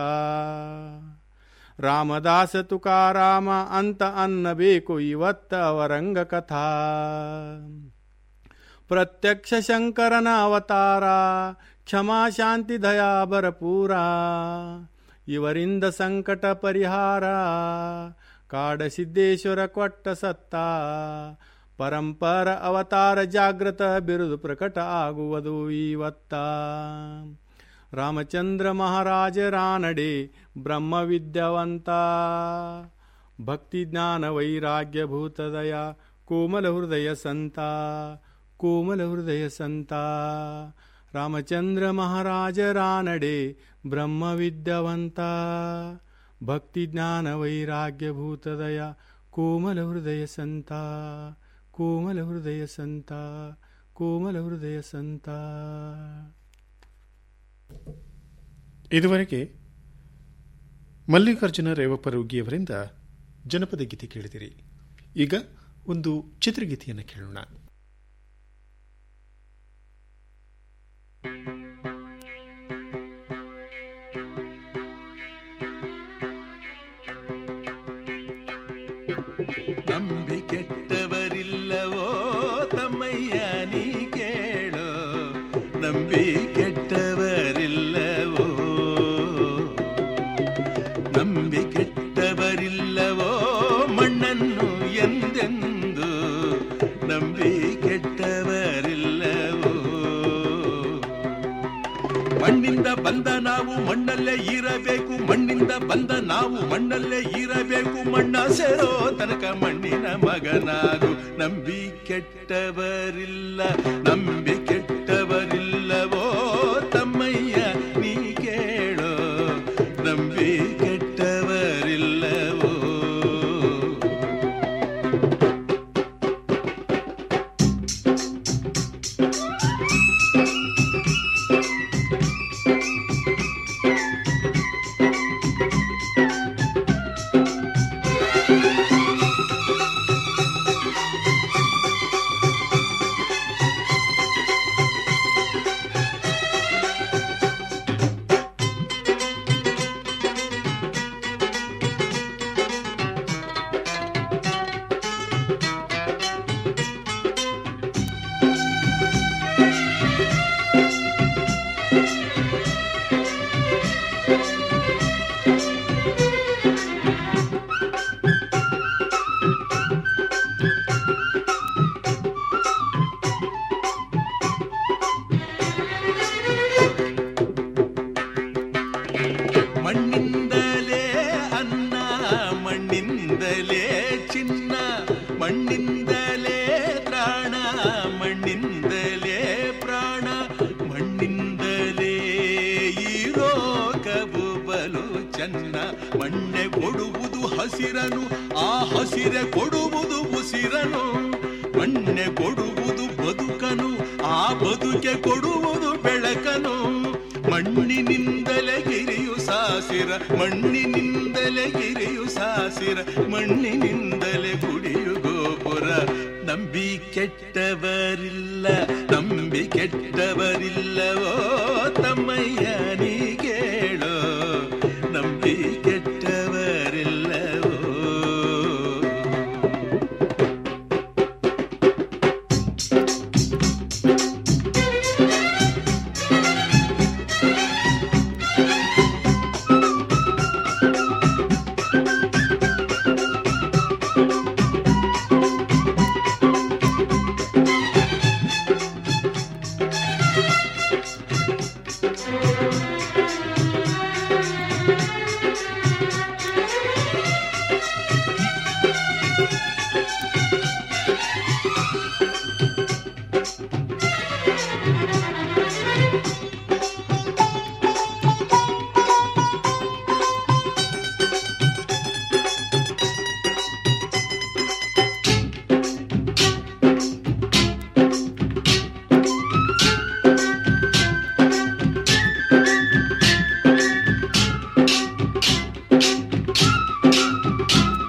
ರಾಮದಾಸ ತುಕಾರಾಮ ಅಂತ ಅನ್ನಬೇಕು ಇವತ್ತ ಅವರಂಗ ಕಥಾ ಪ್ರತ್ಯಕ್ಷ ಶಂಕರನ ಅವತಾರ ಕ್ಷಮಾ ಶಾಂತಿ ದಯಾ ಭರಪೂರ ಇವರಿಂದ ಸಂಕಟ ಪರಿಹಾರ ಕಾಡಸಿದ್ದೇಶ್ವರ ಕೊಟ್ಟ ಸತ್ತ ಪರಂಪರ ಅವತಾರ ಜಾಗೃತ ಬಿರುದು ಪ್ರಕಟ ಆಗುವುದು ಇವತ್ತ ರಾಮಚಂದ್ರ ಮಹಾರಾಜರಾನಡೆ ಬ್ರಹ್ಮವಿದ್ಯವಂತ ಭಕ್ತಿ ಜ್ಞಾನ ವೈರಾಗ್ಯ ಭೂತದಯ ಕೋಮಲ ಹೃದಯ ಸಂತ ಕೋಮಲ ಹೃದಯ ಸಂತ ರಾಮಚಂದ್ರ ಮಹಾರಾಜರಾನಡೆ ಬ್ರಹ್ಮವಿದ್ಯವಂತ ಭಕ್ತಿ ಜ್ಞಾನ ವೈರಾಗ್ಯ ಭೂತದಯ ಕೋಮಲ ಹೃದಯ ಸಂತ ಕೋಮಲ ಹೃದಯ ಸಂತ ಕೋಮಲ ಹೃದಯ ಸಂತ ಇದುವರೆಗೆ ಮಲ್ಲಿಕಾರ್ಜುನ ರೇವಪ್ಪರುಗಿಯವರಿಂದ ಜನಪದ ಗೀತೆ ಕೇಳಿದಿರಿ ಈಗ ಒಂದು ಚಿತ್ರಗೀತೆಯನ್ನು ಕೇಳೋಣ ನಂಬಿ ಕೆಟ್ಟವರಿಲ್ಲವೋ ತಮ್ಮಯ್ಯ ನೀ ಕೇಳೋ ನಂಬಿ ಕೆಟ್ಟವರಿಲ್ಲವೋ ನಂಬಿ ಕೆಟ್ಟವರಿಲ್ಲವೋ ಮಣ್ಣನ್ನು ಎಂದೆಂದು ನಂಬಿ ಕೆಟ್ಟವರಿಲ್ಲವೋ ಮಣ್ಣಿಂದ ಬಂದ ನಾವು ಮಣ್ಣಲ್ಲೇ ಇರಬೇಕು ಮಣ್ಣಿಂದ ಬಂದ ನಾವು ಮಣ್ಣಲ್ಲೇ ಇರಬೇಕು ಮಣ್ಣ ಸೇರೋ ತನಕ ಮಣ್ಣಿನ ಮಗನಾಗು ನಂಬಿ ಕೆಟ್ಟವರಿಲ್ಲ ನಂಬಿ ಕೆಟ್ಟವರಿಲ್ಲವೋ ತಮ್ಮಯ್ಯ ನೀ ಕೇಳೋ ನಂಬಿ ಕೆಟ್ಟವರಿಲ್ಲವೋ ಮಣ್ಣಿಂದಲೇ ಅನ್ನ ಮಣ್ಣಿಂದಲೇ ಚಿನ್ನ ಮಣ್ಣಿಂದಲೇ ತ್ರಾಣ ಮಣ್ಣಿಂದಲೇ ಪ್ರಾಣ ಮಣ್ಣಿಂದಲೇ ಈ ರೋಗವು ಬಲು ಚೆನ್ನ ಮಣ್ಣೆ ಕೊಡುವುದು ಹಸಿರನು ಆ ಹಸಿರೆ ಕೊಡುವುದು ಉಸಿರನು ಮಣ್ಣೆ ಕೊಡುವುದು ಬದುಕನು ಆ ಬದುಕೆ ಕೊಡುವುದು ಬೆಳಕನು ಮಣ್ಣಿನಿಂದಲೇ ಗಿರಿಯು ಸಾಸಿರ ಮಣ್ಣಿನಿಂದಲೇ ಗಿರಿಯು ಸಾಸಿರ ಮಣ್ಣಿನಿಂದಲೇ ಗುಡಿಯು ಗೋಪುರ ನಂಬಿ ಕೆಟ್ಟವರಿಲ್ಲ ನಂಬಿ ಕೆಟ್ಟವರಿಲ್ಲವೋ ತಮ್ಮಯ್ಯ